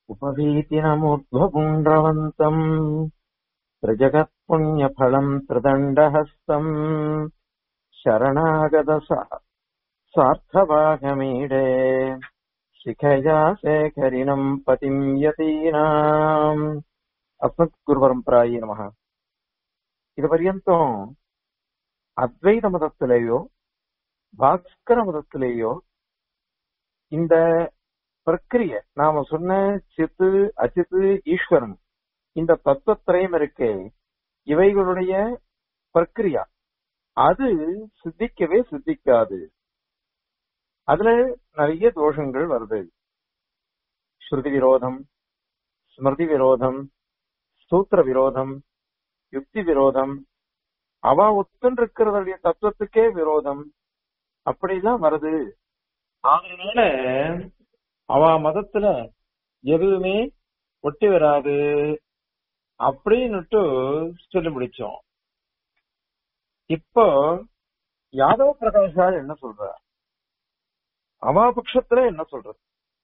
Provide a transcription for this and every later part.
उपवीतिनमुद्ध्वपुण्ड्रवन्तम् त्रिजगत्पुण्यफलम् त्रिदण्डहस्तम् शरणागत सार्थभागमीडे शिखया शेखरिणम् पतिम् यतीनाम् அஸ்மத்குருபரம்பராயி நமக இது பர்யந்தம் அத்வைத மதத்திலேயோ பாஸ்கர மதத்திலேயோ இந்த பிரக்கிரிய நாம சொன்ன சித்து அச்சித்து ஈஸ்வரன் இந்த தத்துவத்திரயம் இருக்கே இவைகளுடைய பிரக்கிரியா அது சித்திக்கவே சித்திக்காது அதுல நிறைய தோஷங்கள் வருது ஸ்ருதி விரோதம் ஸ்மிருதி விரோதம் சூத்திர விரோதம் யுக்தி விரோதம் அவ ஒத்துன்னு இருக்கிறதுடைய தத்துவத்துக்கே விரோதம் அப்படிலாம் வருது அதனால அவ மதத்துல எதுவுமே ஒட்டி வராது அப்படின்னுட்டு சொல்லி முடிச்சோம் இப்போ யாதவ பிரகாஷால் என்ன சொல்ற அவா பட்சத்துல என்ன சொல்றது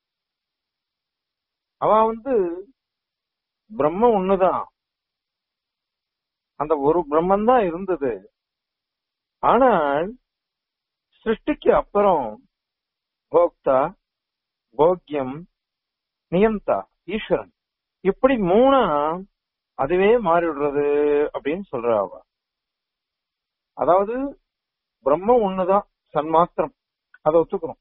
அவ வந்து பிரம்ம ஒண்ணுதான் அந்த ஒரு பிரம்மன் தான் இருந்தது ஆனால் சிருஷ்டிக்கு அப்புறம் போக்தா போக்கியம் நியந்தா ஈஸ்வரன் இப்படி மூணா அதுவே மாறிவிடுறது அப்படின்னு சொல்ற அவ அதாவது பிரம்மம் ஒண்ணுதான் சன்மாத்திரம் அதை ஒத்துக்கணும்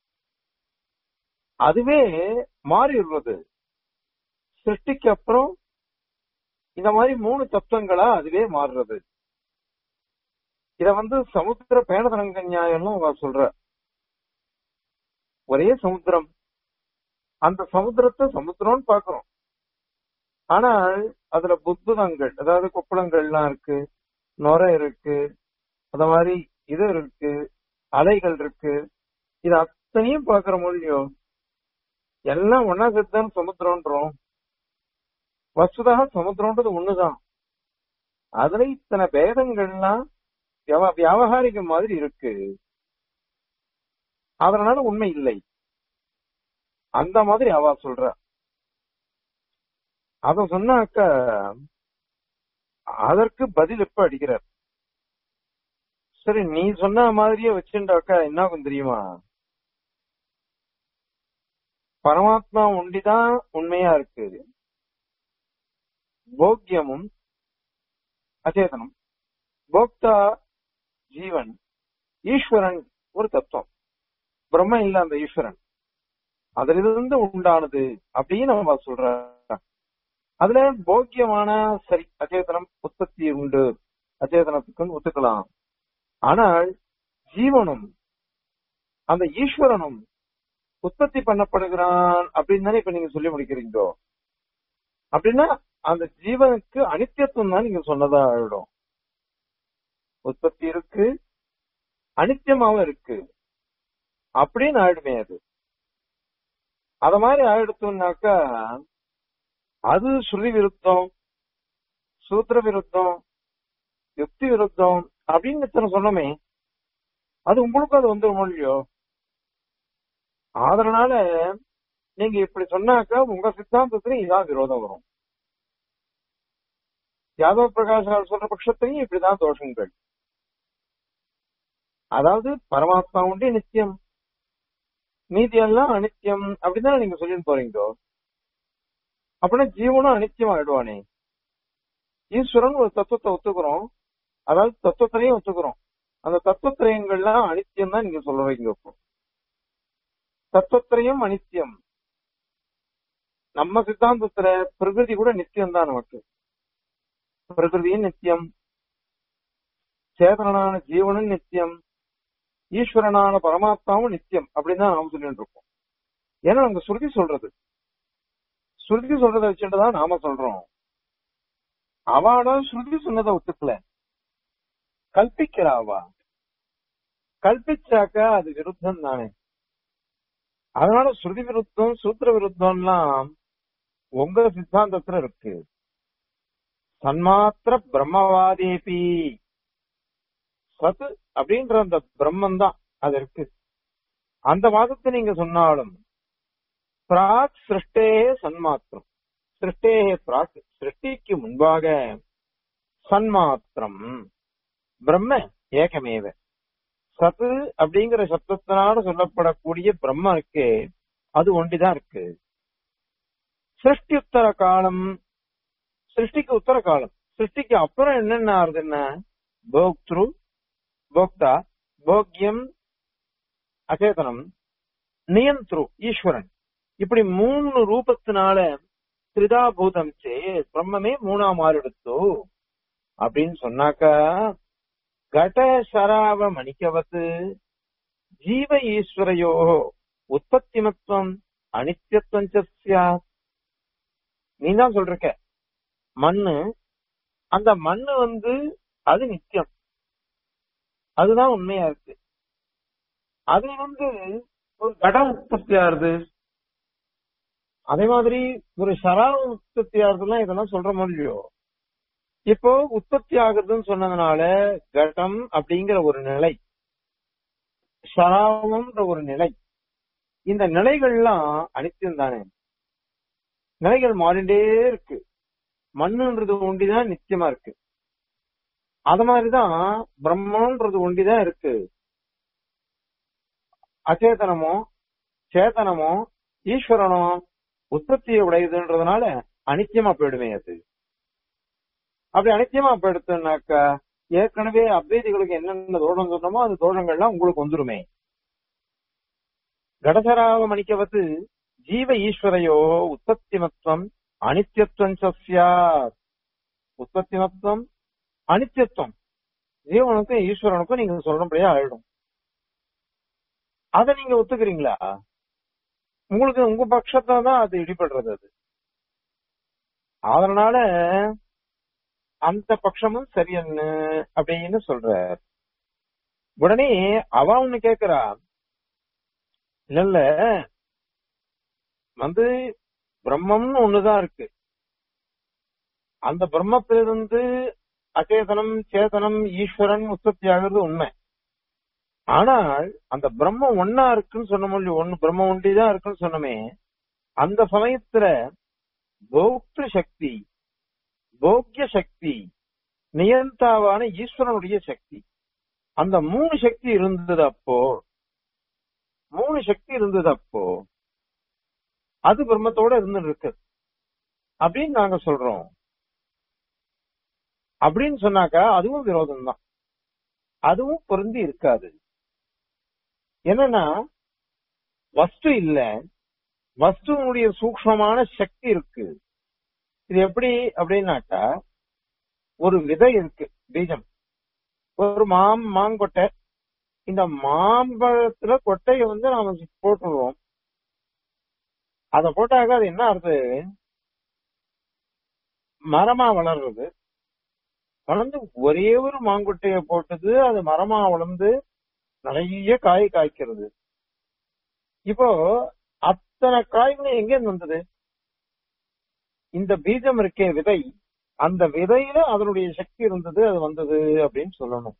அதுவே மாறிடுறது சிருஷ்டிக்கு அப்புறம் இந்த மாதிரி மூணு தத்துவங்களா அதுவே மாறுறது இத வந்து சமுத்திர பேணதரங்க நியாயம்னு சொல்ற ஒரே சமுத்திரம் அந்த சமுத்திரத்தை சமுத்திரம்னு பாக்குறோம் ஆனால் அதுல புத்தகங்கள் அதாவது கொப்பளங்கள்லாம் இருக்கு நுரை இருக்கு அத மாதிரி இது இருக்கு அலைகள் இருக்கு இது அத்தனையும் பாக்குற மொழியோ எல்லாம் ஒன்னா சேர்த்தான் சமுத்திரம்ன்றோம் வசுதாக சமுத்திரம்ன்றது ஒண்ணுதான் அதுல இத்தனை பேதங்கள்லாம் வியாபகாரிக மாதிரி இருக்கு அதனால உண்மை இல்லை அந்த மாதிரி அவ சொல்ற அத சொன்னாக்க அதற்கு பதில் எப்ப அடிக்கிறார் சரி நீ சொன்ன மாதிரியே வச்சுட்டாக்கா என்ன ஆகும் தெரியுமா பரமாத்மா ஒண்டிதான் உண்மையா இருக்கு போக்கியமும் அச்சேதனம் போக்தா ஜீவன் ஈஸ்வரன் ஒரு தத்துவம் பிரம்ம இல்ல அந்த ஈஸ்வரன் அதிலிருந்து உண்டானது அப்படின்னு நம்ம சொல்ற அதுல போக்கியமான சரி அச்சேதனம் உற்பத்தி உண்டு அச்சேதனத்துக்கு ஒத்துக்கலாம் ஆனால் ஜீவனும் அந்த ஈஸ்வரனும் உற்பத்தி பண்ணப்படுகிறான் அப்படின்னு தானே இப்ப நீங்க சொல்லி முடிக்கிறீங்க அப்படின்னா அந்த ஜீவனுக்கு அனித்தியத்துவம் தான் நீங்க சொன்னதா ஆயிடும் உற்பத்தி இருக்கு அனித்தியமாவும் இருக்கு அப்படின்னு ஆயிடுமே அது அத மாதிரி ஆயிடுத்தோம்னாக்கா அது ஸ்ருதி விருத்தம் சூத்திர விருத்தம் யுக்தி விருத்தம் அப்படின்னு இத்தனை சொன்னோமே அது உங்களுக்கு அது வந்து இல்லையோ அதனால நீங்க இப்படி சொன்னாக்கா உங்க சித்தாந்தத்துல இதான் விரோதம் வரும் யாதவ பிரகாஷ் சொல்ற பட்சத்திலையும் இப்படிதான் தோஷங்கள் அதாவது பரமாத்மா உண்டே நித்தியம் மீதி எல்லாம் அனித்தியம் அப்படிதான் நீங்க சொல்லிட்டு போறீங்க அப்படின்னா ஜீவனும் அனித்தியம் ஆயிடுவானே ஈஸ்வரன் ஒரு தத்துவத்தை ஒத்துக்கிறோம் அதாவது தத்துவத்திலையும் ஒத்துக்கிறோம் அந்த தத்துவத்திரயங்கள்லாம் அனித்தியம் தான் நீங்க சொல்றீங்க இப்போ தத்துவத்திரையும் அனித்தியம் நம்ம சித்தாந்தத்துல பிரகிருதி கூட நித்தியம் தான் நமக்கு பிரகிருதியும் நித்தியம் சேதனான ஜீவனும் நித்தியம் ஈஸ்வரனான பரமாத்மாவும் நித்தியம் அப்படின்னு தான் நாம சொல்லிட்டு இருக்கோம் ஏன்னா அங்க சுருதி சொல்றது சுருதி சொல்றதை வச்சுட்டு தான் நாம சொல்றோம் அவாடா ஸ்ருதி சொன்னதை ஒத்துக்கல கல்பிக்கிறா அவா கல்பிச்சாக்க அது விருத்தம் தானே அதனால ஸ்ருதி விருத்தம் சூத்திர விருத்தம்லாம் உங்க சித்தாந்தத்துல இருக்கு சன்மாத்திர பிரம்மவாதேபி சத் அப்படின்ற அந்த பிரம்மன் தான் அது இருக்கு அந்த வாதத்தை நீங்க சொன்னாலும் பிராக் சிருஷ்டே சன்மாத்திரம் சிருஷ்டே பிராக் சிருஷ்டிக்கு முன்பாக சன்மாத்திரம் பிரம்ம ஏகமேவ சத்து அப்படிங்கிற சப்தத்தினால சொல்லப்படக்கூடிய பிரம்ம இருக்கே அது ஒண்டிதான் இருக்கு சிருஷ்டி உத்தர காலம் சிருஷ்டிக்கு உத்தர காலம் சிருஷ்டிக்கு அப்புறம் என்னென்ன ஆறுதுன்னா போக்திரு போக்தா போக்யம் அச்சேதனம் நியந்த்ரு ஈஸ்வரன் இப்படி மூணு ரூபத்தினால திரிதாபூதம் சே பிரம்மமே மூணாம் மாறிடுத்தோ அப்படின்னு சொன்னாக்கா கட சராவ மணிக்கவத்து ஜீவ ஈஸ்வரையோ உற்பத்திமத்துவம் அனித்தியத்துவம் சாத் நீ தான் சொல்றிருக்க மண்ணு அந்த மண்ணு வந்து அது நித்தியம் அதுதான் உண்மையா இருக்கு அது வந்து ஒரு கட உற்பத்தி ஆறுது அதே மாதிரி ஒரு சரா உற்பத்தி ஆகுதுலாம் இதெல்லாம் சொல்ற மாதிரியோ இப்போ உற்பத்தி ஆகுதுன்னு சொன்னதுனால கடம் அப்படிங்கிற ஒரு நிலை சராவம்ன்ற ஒரு நிலை இந்த நிலைகள்லாம் அனித்தியம் தானே நிலைகள் மாறிண்டே இருக்கு மண்ணுன்றது ஒண்டிதான் நித்தியமா இருக்கு அத மாதிரிதான் பிரம்மன்றது ஒண்டிதான் இருக்கு அச்சேதனமோ சேதனமோ ஈஸ்வரனோ உற்பத்தியை உடையதுன்றதுனால அனித்தியமா போயிடுமே அது அப்படி அனித்தியமா போயிடுத்துனாக்கா ஏற்கனவே அத்வைதிகளுக்கு என்னென்ன தோஷம் சொன்னமோ அந்த தோஷங்கள்லாம் உங்களுக்கு வந்துருமே கடசராவ மணிக்கவத்து ஜீவ ஈஸ்வரையோ உற்பத்திமத்துவம் அனித்தியத்துவம் சாத் உற்பத்திமத்துவம் அனித்தியத்துவம் ஜீவனுக்கும் ஈஸ்வரனுக்கும் நீங்க சொல்றபடியா ஆயிடும் அதை நீங்க ஒத்துக்கிறீங்களா உங்களுக்கு உங்க பட்சத்துல தான் அது இடிபடுறது அது அதனால அந்த பட்சமும் சரியன்னு அப்படின்னு சொல்றார் உடனே அவ ஒண்ணு கேக்குறா இல்ல இல்ல வந்து பிரம்மம்னு ஒண்ணுதான் இருக்கு அந்த பிரம்மத்திலிருந்து அச்சேதனம் சேதனம் ஈஸ்வரன் உற்பத்தி ஆகுறது உண்மை ஆனால் அந்த பிரம்மம் ஒன்னா இருக்குன்னு சொன்ன முடியும் ஒண்ணு பிரம்ம ஒண்டிதான் இருக்குன்னு சொன்னமே அந்த சமயத்துல போக்திரு சக்தி போக்கிய சக்தி நியந்தாவான ஈஸ்வரனுடைய சக்தி அந்த மூணு சக்தி இருந்தது அப்போ மூணு சக்தி இருந்தது அப்போ அது பிரம்மத்தோட இருந்து இருக்கு அப்படின்னு நாங்க சொல்றோம் அப்படின்னு சொன்னாக்கா அதுவும் விரோதம் தான் அதுவும் பொருந்தி இருக்காது என்னன்னா வஸ்து இல்ல வஸ்துவனுடைய சூக்மமான சக்தி இருக்கு இது எப்படி அப்படின்னாக்கா ஒரு விதை இருக்கு பீஜம் ஒரு மாம் மாங்கொட்டை இந்த மாம்பழத்துல கொட்டைய வந்து நாம போட்டுருவோம் அத போட்டாக்க அது என்ன ஆகுது மரமா வளர்றது வளர்ந்து ஒரே ஒரு மாங்கொட்டைய போட்டது அது மரமா வளர்ந்து நிறைய காய் காய்க்கிறது இப்போ அத்தனை காய்களும் எங்க இருந்து வந்தது இந்த பீஜம் இருக்கே விதை அந்த விதையில அதனுடைய சக்தி இருந்தது அது வந்தது அப்படின்னு சொல்லணும்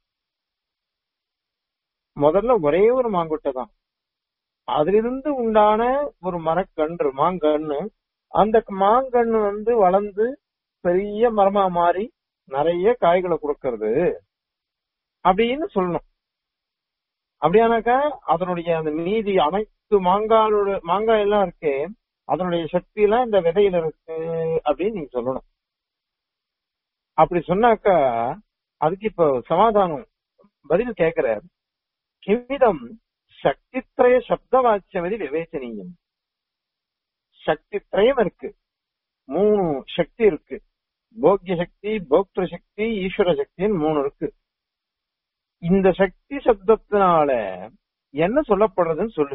முதல்ல ஒரே ஒரு மாங்கொட்டை தான் அதிலிருந்து உண்டான ஒரு மரக்கன்று மாங்கன்று அந்த மாங்கன்று வந்து வளர்ந்து பெரிய மரமா மாறி நிறைய காய்களை கொடுக்கறது அப்படின்னு சொல்லணும் அப்படியானாக்கா அதனுடைய அந்த மீதி அனைத்து மாங்காயோட மாங்காய் எல்லாம் இருக்கே அதனுடைய சக்தி எல்லாம் இந்த விதையில இருக்கு அப்படின்னு நீங்க சொல்லணும் அப்படி சொன்னாக்கா அதுக்கு இப்ப சமாதானம் பதில் கேக்குற கிமிதம் சக்தித்ரய சப்த வாக்கியமதி விவேச்சனீயம் சக்தித்ரயம் இருக்கு மூணு சக்தி இருக்கு போக்கிய சக்தி போக்திர சக்தி ஈஸ்வர சக்தின்னு மூணு இருக்கு இந்த சக்தி சப்தத்தினால என்ன சொல்லப்படுறதுன்னு சொல்லு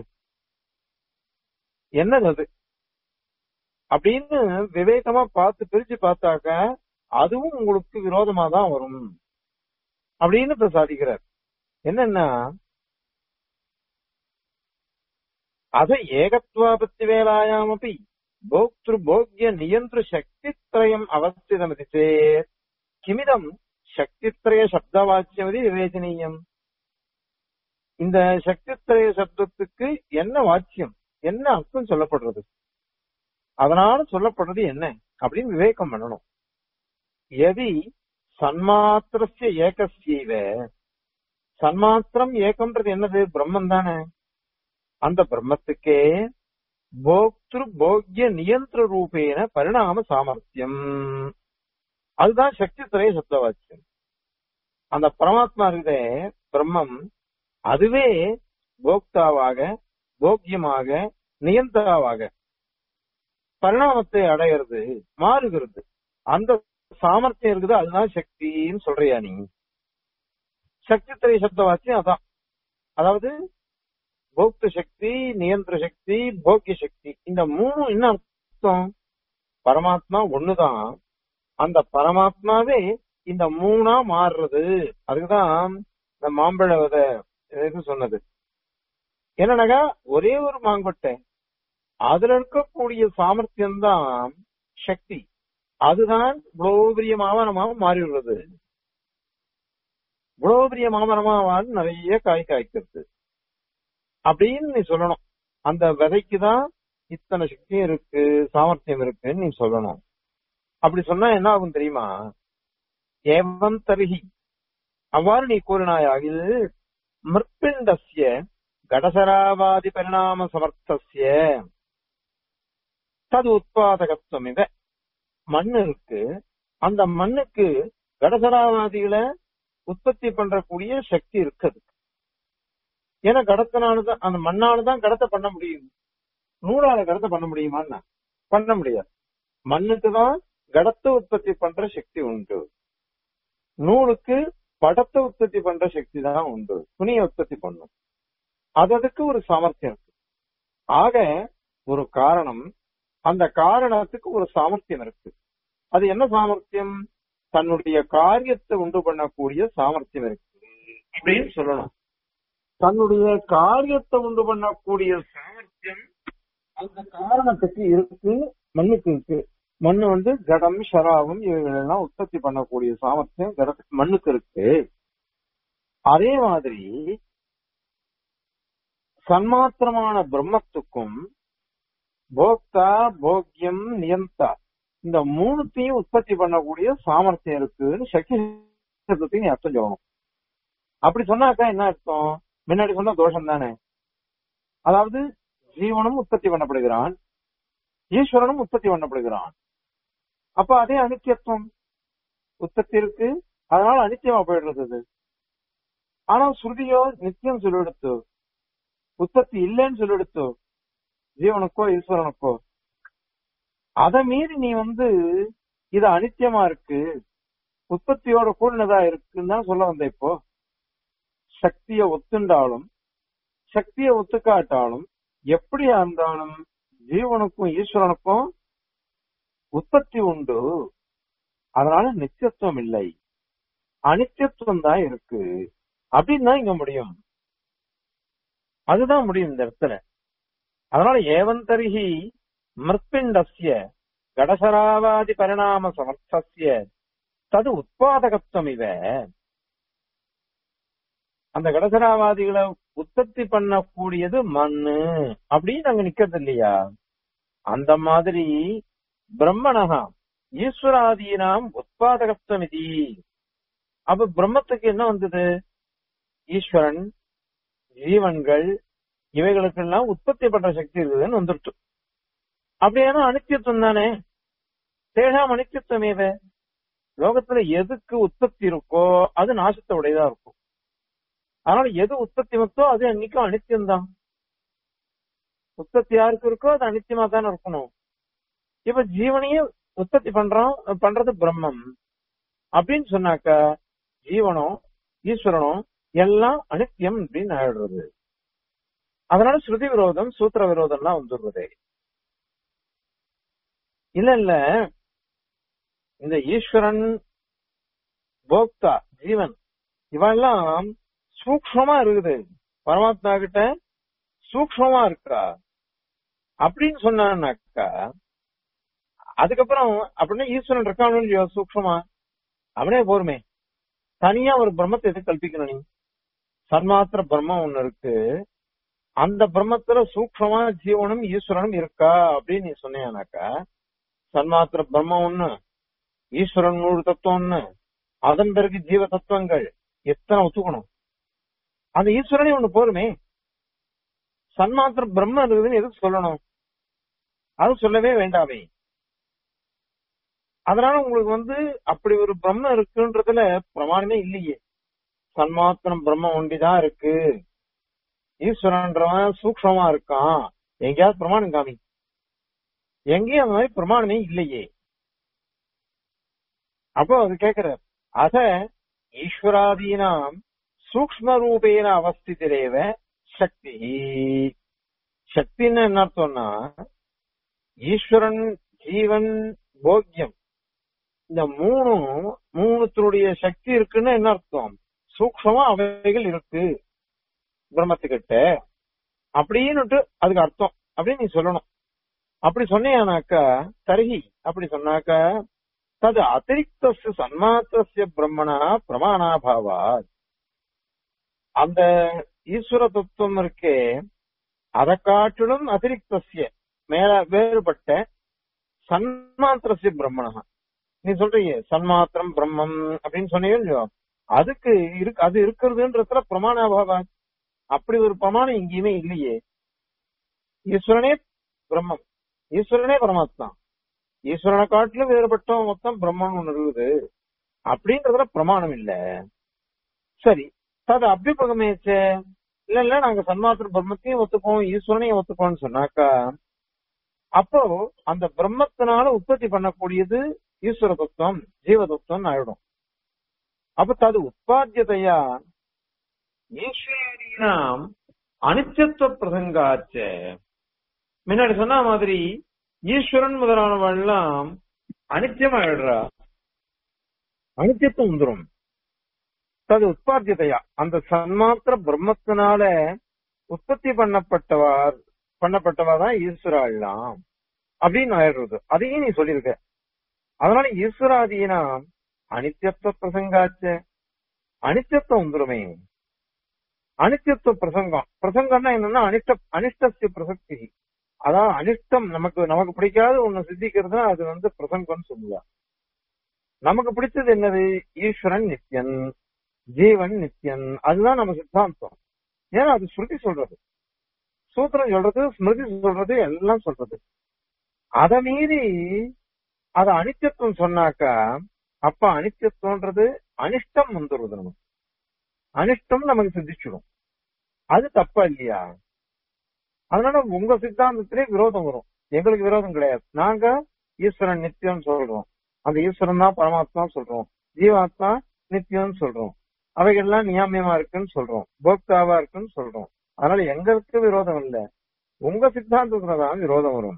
என்னது அது அப்படின்னு விவேகமா பார்த்து பிரிச்சு பார்த்தாக்க அதுவும் உங்களுக்கு விரோதமா தான் வரும் அப்படின்னு இப்ப சாதிக்கிறார் என்னன்னா அத ஏகத்வாபத்தி வேலாயாமப்பி போக்திரு போக்ய நியந்திர சக்தித்ரயம் அவஸ்திதமதி சேத் கிமிதம் சக்தித்ரய சப்தவாக்கியமதி விவேச்சனீயம் இந்த சக்தித்ரய சப்தத்துக்கு என்ன வாக்கியம் என்ன அர்த்தம் சொல்லப்படுறது அதனால சொல்லப்படுறது என்ன அப்படின்னு விவேகம் பண்ணணும் எதி சன்மாத்திரஸ்ய ஏகஸ்யைவ சன்மாத்திரம் ஏகம்ன்றது என்னது பிரம்மன் தானே அந்த பிரம்மத்துக்கே போக்திரு போக்ய நியந்திர ரூபேன பரிணாம சாமர்த்தியம் அதுதான் சக்தி துறை சப்தவாக்கியம் அந்த பரமாத்மா இருக்குதே பிரம்மம் அதுவே போக்தாவாக போக்கியமாக நியந்தாவாக பரிணாமத்தை அடையிறது மாறுகிறது அந்த சாமர்த்தியம் இருக்குது அதுதான் சக்தின்னு சொல்றியா நீ சக்தி திரை சப்த வாக்கியம் அதான் அதாவது போக்த சக்தி நியந்திர சக்தி போக்கிய சக்தி இந்த மூணு என்ன அர்த்தம் பரமாத்மா ஒண்ணுதான் அந்த பரமாத்மாவே இந்த மூணா மாறுறது அதுக்குதான் இந்த மாம்பழ வித இது சொன்னது என்னன்னாக்கா ஒரே ஒரு மாங்கொட்டை அதுல இருக்கக்கூடிய சாமர்த்தியம் தான் சக்தி அதுதான் இவ்வளவு பெரிய மாமரமாக மாறியுள்ளது இவ்வளவு பெரிய மாமரமாக நிறைய காய் காய்க்கிறது அப்படின்னு நீ சொல்லணும் அந்த விதைக்கு தான் இத்தனை சக்தியும் இருக்கு சாமர்த்தியம் இருக்குன்னு நீ சொல்லணும் அப்படி சொன்னா என்ன ஆகும் தெரியுமா ஏவம் தருகி அவ்வாறு நீ கூறினாயாகில் மிருப்பிண்டஸ்ய கடசராவாதி பரிணாம சமர்த்தஸ்ய தது உத்பாதகத்துவம் இத மண் இருக்கு அந்த மண்ணுக்கு கடசராவாதிகளை உற்பத்தி பண்றக்கூடிய சக்தி இருக்குது ஏன்னா கடத்தினாலதான் அந்த மண்ணாலதான் கடத்தை பண்ண முடியும் நூலால கடத்தை பண்ண முடியுமான்னா பண்ண முடியாது மண்ணுக்கு தான் கடத்தை உற்பத்தி பண்ற சக்தி உண்டு நூலுக்கு படத்தை உற்பத்தி பண்ற சக்தி தான் உண்டு துணியை உற்பத்தி பண்ணும் அது அதுக்கு ஒரு சாமர்த்தியம் இருக்கு ஆக ஒரு காரணம் அந்த காரணத்துக்கு ஒரு சாமர்த்தியம் இருக்கு அது என்ன சாமர்த்தியம் தன்னுடைய காரியத்தை உண்டு பண்ணக்கூடிய சாமர்த்தியம் இருக்கு அப்படின்னு சொல்லணும் தன்னுடைய காரியத்தை உண்டு பண்ணக்கூடிய சாமர்த்தியம் அந்த காரணத்துக்கு இருக்கு மண்ணுக்கு இருக்கு மண்ணு வந்து கடம் ஷராவும் இவைகளெல்லாம் உற்பத்தி பண்ணக்கூடிய சாமர்த்தியம் கடத்துக்கு மண்ணுக்கு இருக்கு அதே மாதிரி சன்மாத்திரமான பிரம்மத்துக்கும் போக்தா போக்கியம் நியந்தா இந்த மூணுத்தையும் உற்பத்தி பண்ணக்கூடிய சாமர்த்தியம் இருக்குன்னு சக்தி சப்தத்தையும் நீ அர்த்தம் சொல்லணும் அப்படி சொன்னாக்கா என்ன அர்த்தம் முன்னாடி சொன்ன தோஷம் தானே அதாவது ஜீவனும் உற்பத்தி பண்ணப்படுகிறான் ஈஸ்வரனும் உற்பத்தி பண்ணப்படுகிறான் அப்ப அதே அனித்தியத்துவம் உற்பத்தி இருக்கு அதனால அனித்தியமா போயிடுறது அது ஆனா ஸ்ருதியோ நித்தியம் சொல்லிடுத்து உற்பத்தி இல்லைன்னு சொல்லிடுத்து ஜீவனுக்கோ ஈஸ்வரனுக்கோ அதை மீறி நீ வந்து இது அனித்தியமா இருக்கு உற்பத்தியோட கூடினதா இருக்குன்னு தான் சொல்ல வந்த இப்போ சக்தியை ஒத்துண்டாலும் சக்தியை ஒத்துக்காட்டாலும் எப்படியா இருந்தாலும் ஜீவனுக்கும் ஈஸ்வரனுக்கும் உற்பத்தி உண்டு அதனால நித்தியத்துவம் இல்லை அனித்தியத்துவம் தான் இருக்கு அப்படின்னு தான் இங்க முடியும் அதுதான் முடியும் இந்த இடத்துல அதனால ஏவந்தரிகி மிருத்பிண்டஸ்ய கடசராவாதி பரிணாம சமர்த்தஸ்ய தது உத்பாதகத்துவம் இவ அந்த கடசராவாதிகளை உற்பத்தி பண்ணக்கூடியது மண்ணு அப்படின்னு அங்க நிக்கிறது இல்லையா அந்த மாதிரி பிரம்மணகா ஈஸ்வராதீனாம் உத்பாதகத்துவம் இது அப்ப பிரம்மத்துக்கு என்ன வந்தது ஈஸ்வரன் ஜீவன்கள் இவைகளுக்கெல்லாம் உற்பத்தி பண்ற சக்தி இருக்குதுன்னு வந்துருச்சு அப்படியான அனித்தியத்துவம் தானே தேகாம் அனித்தியத்துவம் ஏது லோகத்துல எதுக்கு உற்பத்தி இருக்கோ அது நாசத்தை உடையதா இருக்கும் அதனால எது உற்பத்தி மத்தோ அது அன்னைக்கும் அனித்தியம் தான் உற்பத்தி யாருக்கு இருக்கோ அது அனித்தியமா தானே இருக்கணும் இப்ப ஜீவனையே உற்பத்தி பண்றோம் பண்றது பிரம்மம் அப்படின்னு சொன்னாக்கா ஜீவனும் ஈஸ்வரனும் எல்லாம் அனித்தியம் அப்படின்னு ஆயிடுறது அதனால ஸ்ருதி விரோதம் சூத்திர விரோதம்லாம் வந்துடுறது இல்ல இல்ல இந்த ஈஸ்வரன் போக்தா ஜீவன் இவெல்லாம் சூக்ஷமா இருக்குது பரமாத்மா கிட்ட சூக்ஷமா இருக்கா அப்படின்னு சொன்னாக்கா அதுக்கப்புறம் அப்படின்னா ஈஸ்வரன் இருக்கானு இல்லையோ சூக்ஷமா அவனே போருமே தனியா ஒரு பிரம்மத்தை எதுக்கு கல்பிக்கணும் நீ சன்மாத்திர பிரம்மம் ஒண்ணு இருக்கு அந்த பிரம்மத்துல சூக்ஷமா ஜீவனும் ஈஸ்வரனும் இருக்கா அப்படின்னு நீ சொன்னீங்கன்னாக்கா சன்மாத்திர பிரம்மம் ஒண்ணு ஈஸ்வரன் ஒரு தத்துவம் ஒண்ணு அதன் பிறகு ஜீவ தத்துவங்கள் எத்தனை ஒத்துக்கணும் அந்த ஈஸ்வரனே ஒண்ணு போருமே சன்மாத்திர பிரம்மம் இருக்குதுன்னு எதுக்கு சொல்லணும் அது சொல்லவே வேண்டாமே அதனால உங்களுக்கு வந்து அப்படி ஒரு பிரம்மம் இருக்குன்றதுல பிரமாணமே இல்லையே சன்மாத்திரம் பிரம்மம் ஒண்டிதான் இருக்கு ஈஸ்வரன்றவன் சூக்ஷமா இருக்கான் எங்கேயாவது பிரமாணம் காமி எங்கேயும் அந்த மாதிரி பிரமாணமே இல்லையே அப்போ அது கேக்குறார் அத ஈஸ்வராதீனாம் சூக்ம ரூபேன அவஸ்திதிரேவ சக்தி சக்தின்னு என்ன அர்த்தம்னா ஈஸ்வரன் ஜீவன் போக்கியம் இந்த மூணும் மூணுத்தினுடைய சக்தி இருக்குன்னு என்ன அர்த்தம் சூக்ஷமா அவைகள் இருக்கு பிரம்மத்துக்கிட்ட அப்படின்னுட்டு அதுக்கு அர்த்தம் அப்படின்னு நீ சொல்லணும் அப்படி சொன்னேனாக்கா தருகி அப்படி சொன்னாக்கா தது அதிரிக்த சன்மாத்திரஸ்ய பிரம்மணா பிரமாணாபாவா அந்த ஈஸ்வர தத்துவம் இருக்கே அதை காட்டிலும் அதிரிக்தசிய மேல வேறுபட்ட சன்மாத்திரஸ்ய பிரம்மணா நீ சொல்றீங்க சன்மாத்திரம் பிரம்மம் அப்படின்னு சொன்னீங்க இல்லையோ அதுக்கு இருக்கு அது இருக்கிறதுன்றதுல பிரமாணாபாவா அப்படி ஒரு பிரமாணம் எங்கேயுமே இல்லையே ஈஸ்வரனே பிரம்மம் ஈஸ்வரனே பரமாத்மா ஈஸ்வரனை காட்டிலும் வேறுபட்ட மொத்தம் பிரம்மன் ஒண்ணு இருக்குது அப்படின்றதுல பிரமாணம் இல்ல சரி அது அபியுபகமேச்ச இல்ல இல்ல நாங்க சன்மாத்திர பிரம்மத்தையும் ஒத்துப்போம் ஈஸ்வரனையும் ஒத்துப்போம்னு சொன்னாக்கா அப்போ அந்த பிரம்மத்தினால உற்பத்தி பண்ணக்கூடியது ஈஸ்வர தத்துவம் ஜீவ தத்துவம் ஆயிடும் அப்ப தது உற்பத்தியதையா ஈஸ்வராதீனாம் அனிச்சத்துவ பிரசங்காச்ச முன்னாடி சொன்ன மாதிரி ஈஸ்வரன் முதலானவள் எல்லாம் அனித்தியமாயிடுறா அனித்தியத்துவம் வந்துடும் அது உற்பத்தியதையா அந்த சன்மாத்திர பிரம்மத்தினால உற்பத்தி பண்ணப்பட்டவார் பண்ணப்பட்டவா தான் ஈஸ்வராலாம் அப்படின்னு ஆயிடுறது அதையும் நீ சொல்லியிருக்க அதனால ஈஸ்வராதீனாம் அனித்தியத்துவ பிரசங்காச்ச அனித்தியத்துவம் வந்துருமே அனித்தியத்துவ பிரசங்கம் பிரசங்கம்னா என்னன்னா அனிஷ்ட அனிஷ்டசிய பிரசக்தி அதான் அனிஷ்டம் நமக்கு நமக்கு பிடிக்காத ஒண்ணு சித்திக்கிறதுனா அது வந்து பிரசங்கம்னு சொல்லுவா நமக்கு பிடிச்சது என்னது ஈஸ்வரன் நித்யன் ஜீவன் நித்யன் அதுதான் நம்ம சித்தாந்தம் ஏன்னா அது ஸ்ருதி சொல்றது சூத்திரம் சொல்றது ஸ்மிருதி சொல்றது எல்லாம் சொல்றது அத மீறி அத அனித்தியத்துவம் சொன்னாக்கா அப்ப அனித்தியத்துவன்றது அனிஷ்டம் வந்துடுறது நமக்கு அனிஷ்டம் நமக்கு சித்திச்சிடும் அது தப்பா இல்லையா அதனால உங்க சித்தாந்தத்திலே விரோதம் வரும் எங்களுக்கு விரோதம் கிடையாது நாங்க ஈஸ்வரன் நித்தியம் சொல்றோம் அந்த ஈஸ்வரன் தான் பரமாத்மா சொல்றோம் ஜீவாத்மா நித்தியம் சொல்றோம் அவைகள்லாம் நியாமியமா இருக்குன்னு சொல்றோம் போக்தாவா இருக்குன்னு சொல்றோம் அதனால எங்களுக்கு விரோதம் இல்ல உங்க சித்தாந்தத்துலதான் விரோதம் வரும்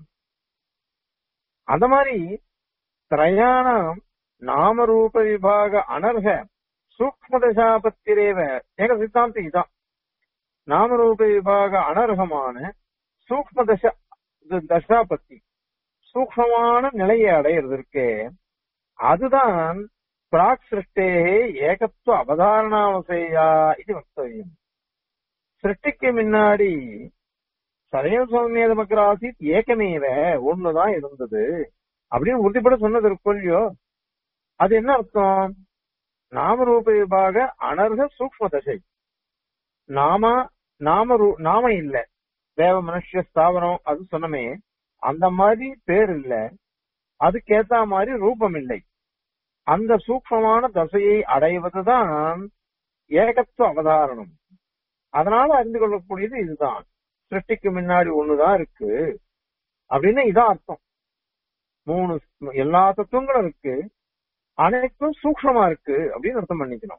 அந்த மாதிரி திரயாணம் நாமரூப விபாக அனர்ஹ சூக்ம தசாபத்திரேவ எங்க சித்தாந்தம் இதான் நாமரூப விபாக அனர்ஹமான சூக்ம தச தசாபத்தி சூக்மமான நிலையை அடையிறதற்கு அதுதான் பிராக் சிருஷ்டே ஏகத்துவ அவதாரணாவசையா இது வக்தவியம் சிருஷ்டிக்கு முன்னாடி சதய சுவாமிய நமக்கு ஆசித் ஏகமேவ ஒண்ணுதான் இருந்தது அப்படின்னு உறுதிப்பட சொன்னது இருக்கும் இல்லையோ அது என்ன அர்த்தம் நாமரூப விபாக அனர்க சூக்ம தசை நாம நாம ரூ நாம இல்ல தேவ மனுஷ ஸ்தாவரம் அது சொன்னமே அந்த மாதிரி பேர் இல்ல அதுக்கேத்த மாதிரி ரூபம் இல்லை அந்த சூக்மமான தசையை அடைவதுதான் ஏகத்துவ அவதாரணம் அதனால அறிந்து கொள்ளக்கூடியது இதுதான் சிருஷ்டிக்கு முன்னாடி ஒண்ணுதான் இருக்கு அப்படின்னு இதான் அர்த்தம் மூணு எல்லா தத்துவங்களும் இருக்கு அனைத்தும் சூக்ஷமா இருக்கு அப்படின்னு அர்த்தம் பண்ணிக்கணும்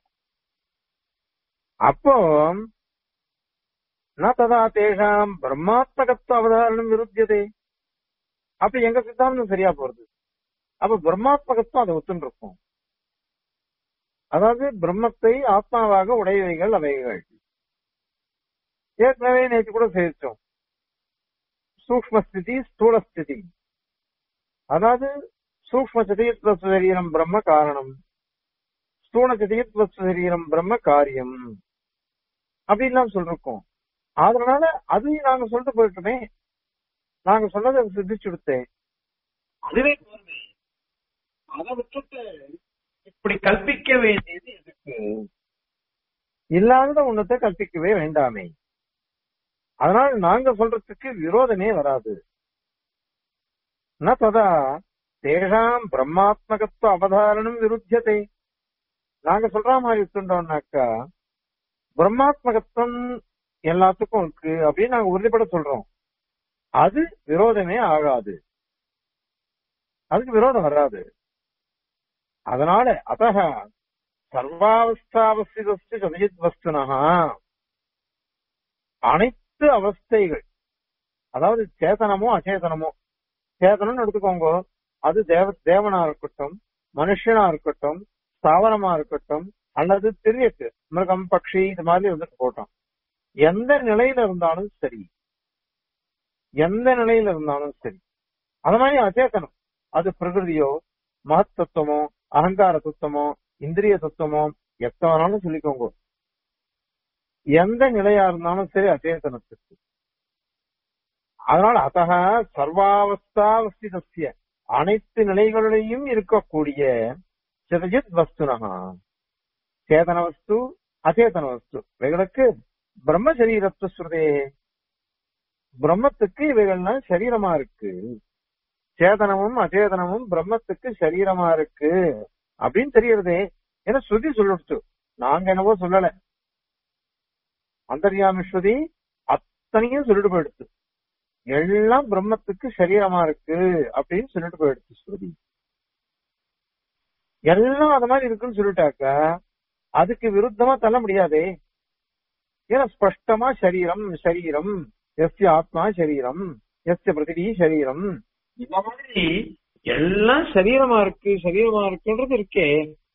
அப்போ ந ததா தேஷாம் பிரம்மாத்மகத்துவ அவதாரணம் விருத்தியதே அப்ப எங்க சித்தாந்தம் சரியா போறது அப்ப பிரம்மாத்மகத்துவம் அதை ஒத்துன்னு இருக்கும் அதாவது பிரம்மத்தை ஆத்மாவாக உடையவைகள் அவைகள் ஏற்கனவே நேற்று கூட சேர்த்தோம் சூக்மஸ்திதி ஸ்தூலஸ்திதி அதாவது சூக்ம சதீத்வ சரீரம் பிரம்ம காரணம் ஸ்தூல சதீத்வ சரீரம் பிரம்ம காரியம் அப்படின்லாம் சொல்லிருக்கோம் அதனால அதையும் நாங்க சொல்லிட்டு போயிட்டோமே நாங்க சொன்னதை சித்திச்சு கொடுத்தேன் அதுவே போதுமே அதை விட்டுட்டு இப்படி கல்பிக்க வேண்டியது எதுக்கு இல்லாத ஒன்னத்தை கல்பிக்கவே வேண்டாமே அதனால நாங்க சொல்றதுக்கு விரோதமே வராது ந ததா தேஷாம் பிரம்மாத்மகத்துவ அவதாரணம் விருத்தியதே நாங்க சொல்ற மாதிரி இருக்கின்றோம்னாக்கா பிரம்மாத்மகத்துவம் எல்லாத்துக்கும் இருக்கு அப்படின்னு நாங்க உறுதிப்பட சொல்றோம் அது விரோதமே ஆகாது அதுக்கு விரோதம் வராது அதனால அத்தக சர்வாவஸ்தாவஸ்திதஸ்து சதஜித் வஸ்துனஹா அனைத்து அவஸ்தைகள் அதாவது சேதனமோ அச்சேதனமோ சேதனம்னு எடுத்துக்கோங்க அது தேவ தேவனா இருக்கட்டும் மனுஷனா இருக்கட்டும் ஸ்தாவரமா இருக்கட்டும் அல்லது திரியட்டு மிருகம் பக்ஷி இது மாதிரி இருந்துட்டு போட்டோம் எந்த நிலையில இருந்தாலும் சரி எந்த நிலையில இருந்தாலும் சரி அது மாதிரி அச்சேதனம் அது பிரகிருதியோ மகத் தத்துவமோ அகங்கார தத்துவமோ இந்திரிய தத்துவமோ எத்த வேணாலும் சொல்லிக்கோங்க எந்த நிலையா இருந்தாலும் சரி அச்சேதனத்துக்கு அதனால அத்தக சர்வாவஸ்தாவஸ்திதஸ்ய அனைத்து நிலைகளிலையும் இருக்கக்கூடிய சிதஜித் வஸ்துனகா சேதன வஸ்து அச்சேதன வஸ்து இவைகளுக்கு பிரம்ம சரீரத்து ஸ்ருதே பிரம்மத்துக்கு இவைகள்லாம் சரீரமா இருக்கு சேதனமும் அச்சேதனமும் பிரம்மத்துக்கு சரீரமா இருக்கு அப்படின்னு தெரியறதே ஏன்னா ஸ்ருதி சொல்லிடுச்சு நாங்க என்னவோ சொல்லல அந்தர்யாமி ஸ்ருதி அத்தனையும் சொல்லிட்டு போயிடுச்சு எல்லாம் பிரம்மத்துக்கு சரீரமா இருக்கு அப்படின்னு சொல்லிட்டு போயிடுச்சு ஸ்ருதி எல்லாம் அது மாதிரி இருக்குன்னு சொல்லிட்டாக்க அதுக்கு விருத்தமா தள்ள முடியாதே ஏன்னா ஸ்பஷ்டமா சரீரம் சரீரம் எஸ்ய ஆத்மா சரீரம் எஸ்ய பிரதிபி சரீரம் இந்த மாதிரி எல்லாம் சரீரமா இருக்கு சரீரமா இருக்குன்றது இருக்கே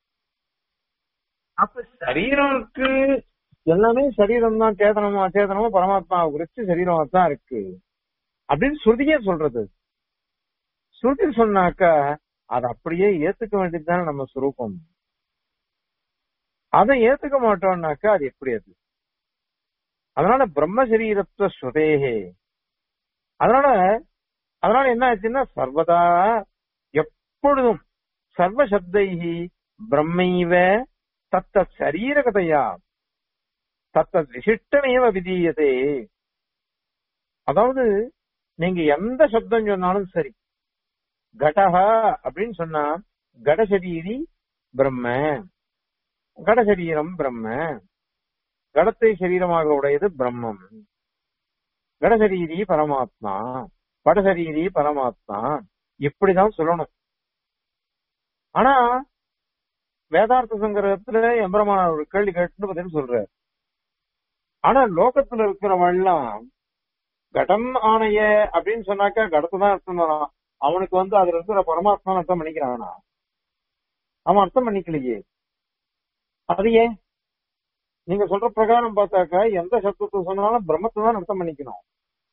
அப்ப சரீரம் இருக்கு எல்லாமே சரீரம் தான் சேதனமோ அச்சேதனமோ பரமாத்மாவை குறிச்சு சரீரமா தான் இருக்கு அப்படின்னு ஸ்ருதியே சொல்றது ஸ்ருதி சொன்னாக்க அதை அப்படியே ஏத்துக்க வேண்டியதுதானே நம்ம சுரூபம் அதை ஏத்துக்க மாட்டோம்னாக்கா அது எப்படி அது அதனால பிரம்ம சரீரத்துவ ஸ்ருதேகே அதனால அதனால என்ன ஆச்சுன்னா சர்வதா எப்பொழுதும் சர்வ சப்தைகி பிரம்மைவ தத்த சரீரகதையா தத்த விசிஷ்டமேவ விதீயதே அதாவது நீங்க எந்த சப்தம் சொன்னாலும் சரி கடஹா அப்படின்னு சொன்னா கடசரீரி பிரம்ம கடசரீரம் பிரம்ம கடத்தை சரீரமாக உடையது பிரம்மம் கடசரீரி பரமாத்மா படசரீரி பரமாத்மா இப்படிதான் சொல்லணும் ஆனா வேதார்த்த சங்கரத்துல எம்பரமான ஒரு கேள்வி கேட்டு பதில் சொல்ற ஆனா லோகத்துல இருக்கிறவெல்லாம் கடம் ஆணைய அப்படின்னு சொன்னாக்கா கடத்தை தான் அர்த்தம் வரும் அவனுக்கு வந்து அதுல இருக்கிற பரமாத்மா அர்த்தம் பண்ணிக்கிறானா அவன் அர்த்தம் பண்ணிக்கலையே அது ஏன் நீங்க சொல்ற பிரகாரம் பார்த்தாக்கா எந்த சத்தத்தை சொன்னாலும் பிரம்மத்தை தான் அர்த்தம் பண்ணிக்கணும்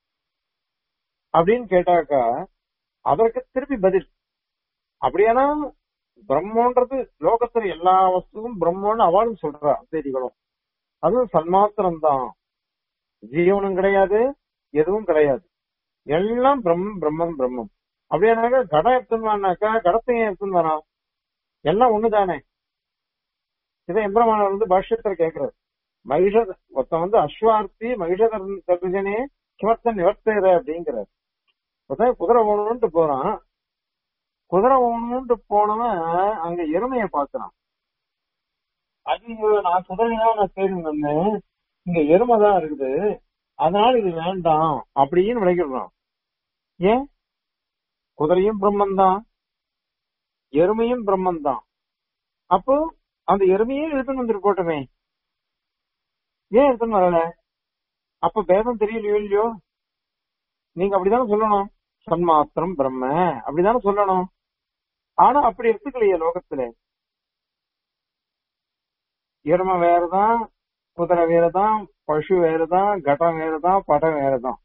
அப்படின்னு கேட்டாக்கா அதற்கு திருப்பி பதில் அப்படியானா பிரம்மன்றது லோகத்துல எல்லா வஸ்துவும் பிரம்மன்னு அவளும் சொல்றா செய்திகளும் அதுவும் சன்மாத்திரம் தான் ஜீவனும் கிடையாது எதுவும் கிடையாது எல்லாம் பிரம்மம் பிரம்மம் பிரம்மம் அப்படியானாக்கா கடம் எடுத்துனாக்கா கடத்தையும் எடுத்துன்னு வரான் எல்லாம் ஒண்ணுதானே இதை எம்பிரமாணர் வந்து பாஷ்யத்துல கேக்குறாரு மகிஷ ஒருத்தன் வந்து அஸ்வார்த்தி மகிஷ தர்ஜனே கிமர்த்தன் நிவர்த்தேற அப்படிங்கிறார் ஒருத்தன் குதிரை ஓடணும்ட்டு போறான் குதிரை ஓடணும்ட்டு போனவன் அங்க எருமைய பாக்குறான் அது நான் குதிரைதான் நான் தேடி வந்தேன் இங்க எருமை தான் இருக்குது அதனால இது வேண்டாம் அப்படின்னு விளைக்கிடுறான் ஏன் குதிரையும் பிரம்மன் தான் எருமையும் பிரம்மன் தான் அப்போ அந்த எருமையே எடுத்துன்னு வந்துட்டு போட்டோமே ஏன் எடுத்துன்னு வரல அப்ப பேதம் தெரியலையோ இல்லையோ நீங்க அப்படிதானே சொல்லணும் சன்மாத்திரம் பிரம்ம அப்படிதானே சொல்லணும் ஆனா அப்படி எடுத்துக்கலையே லோகத்துல எருமை வேறதான் குதிரை வேறதான் பசு வேறதான் கடம் வேறதான் படம் வேறதான்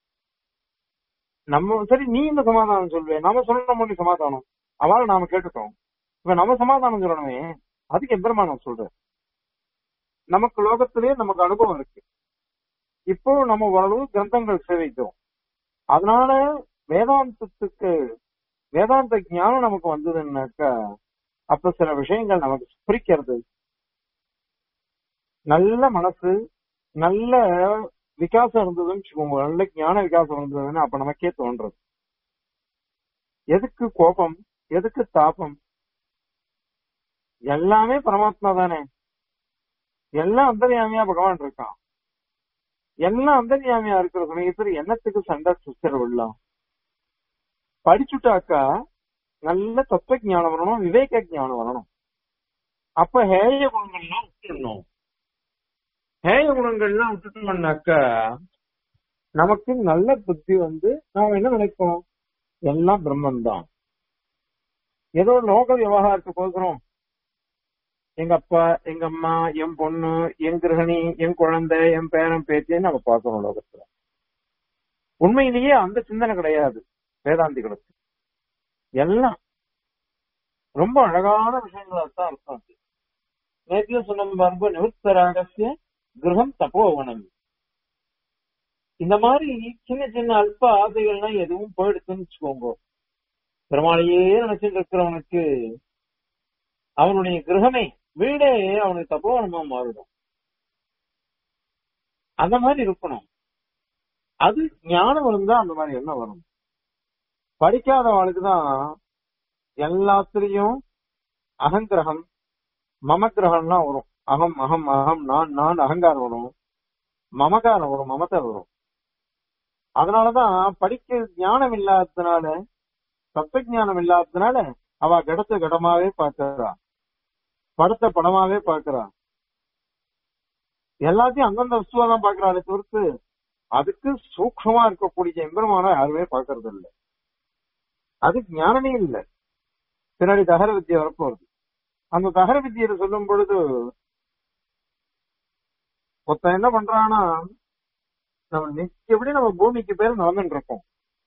நம்ம சரி நீ இந்த சமாதானம் சொல்லுவேன் நாம சொல்ல முடியும் சமாதானம் அவளை நாம கேட்டுட்டோம் இப்ப நம்ம சமாதானம் சொல்லணுமே அதுக்கு எம்பெருமானம் சொல்ற நமக்கு லோகத்திலேயே நமக்கு அனுபவம் இருக்கு இப்போ நம்ம ஓரளவு கிரந்தங்கள் சேவிக்கிறோம் அதனால வேதாந்தத்துக்கு வேதாந்த ஞானம் நமக்கு வந்ததுன்னாக்கா அப்ப சில விஷயங்கள் நமக்கு புரிக்கிறது நல்ல மனசு நல்ல விகாசம் இருந்ததுன்னு வச்சுக்கோங்க நல்ல ஞான விகாசம் இருந்ததுன்னு அப்ப நமக்கே தோன்றது எதுக்கு கோபம் எதுக்கு தாபம் எல்லாமே பரமாத்மா தானே எல்லாம் அந்தர்யாமியா பகவான் இருக்கான் எல்லாம் அந்தர்யாமியா இருக்கிற சமயத்துல என்னத்துக்கு சண்டை சுத்தரவு இல்லாம் படிச்சுட்டாக்கா நல்ல தத்துவ ஞானம் வரணும் விவேக ஞானம் வரணும் அப்ப ஹேய குணங்கள்லாம் விட்டுடணும் ஹேய குணங்கள்லாம் விட்டுட்டோம்னாக்கா நமக்கு நல்ல புத்தி வந்து நாம என்ன நினைப்போம் எல்லாம் பிரம்மன் தான் ஏதோ லோக விவகாரத்துக்கு போகிறோம் எங்க அப்பா எங்க அம்மா என் பொண்ணு என் கிரகணி என் குழந்தை என் பேரன் பேத்தின்னு நம்ம பார்க்கிறோம் லோகத்துல உண்மையிலேயே அந்த சிந்தனை கிடையாது வேதாந்திகளுக்கு எல்லாம் ரொம்ப அழகான விஷயங்களா தான் இருக்கும் அது. நேத்திய சொன்ன பாருங்க நிவர்த்த ராகசிய கிரகம் தப்போவனம் இந்த மாதிரி சின்ன சின்ன அல்ப ஆசைகள்லாம் எதுவும் போயிடுச்சுன்னு வச்சுக்கோங்க பெருமாளையே நினைச்சிட்டு இருக்கிறவனுக்கு அவனுடைய கிரகமே வீடே அவனுக்கு தப்போவனமா மாறிடும் அந்த மாதிரி இருக்கணும் அது ஞானம் இருந்தா அந்த மாதிரி என்ன வரும் படிக்காதவனுக்கு தான் எல்லாத்துலயும் அகங்கிரகம் மம கிரகம்லாம் வரும் அகம் அகம் அகம் நான் நான் அகங்காரம் வரும் மமகாரம் வரும் மமதை வரும் அதனாலதான் படிக்க ஞானம் இல்லாததுனால தத்துவ ஞானம் இல்லாததுனால அவ கடத்த கடமாவே பாக்குறா படத்தை படமாவே பாக்குறா எல்லாத்தையும் அந்தந்த வஸ்துவா தான் பாக்குறாளே தவிர்த்து அதுக்கு சூக்ஷமா இருக்கக்கூடிய எம்பெருமான யாருமே பாக்குறது இல்ல அது ஞானமே இல்ல பின்னாடி தகர வித்தியை வரப்போகுது அந்த தகர வித்தியை சொல்லும் பொழுது ஒருத்தன் என்ன பண்றான்னா நம்ம நிச்சயப்படி நம்ம பூமிக்கு பேர் நடந்துட்டு இருக்கோம்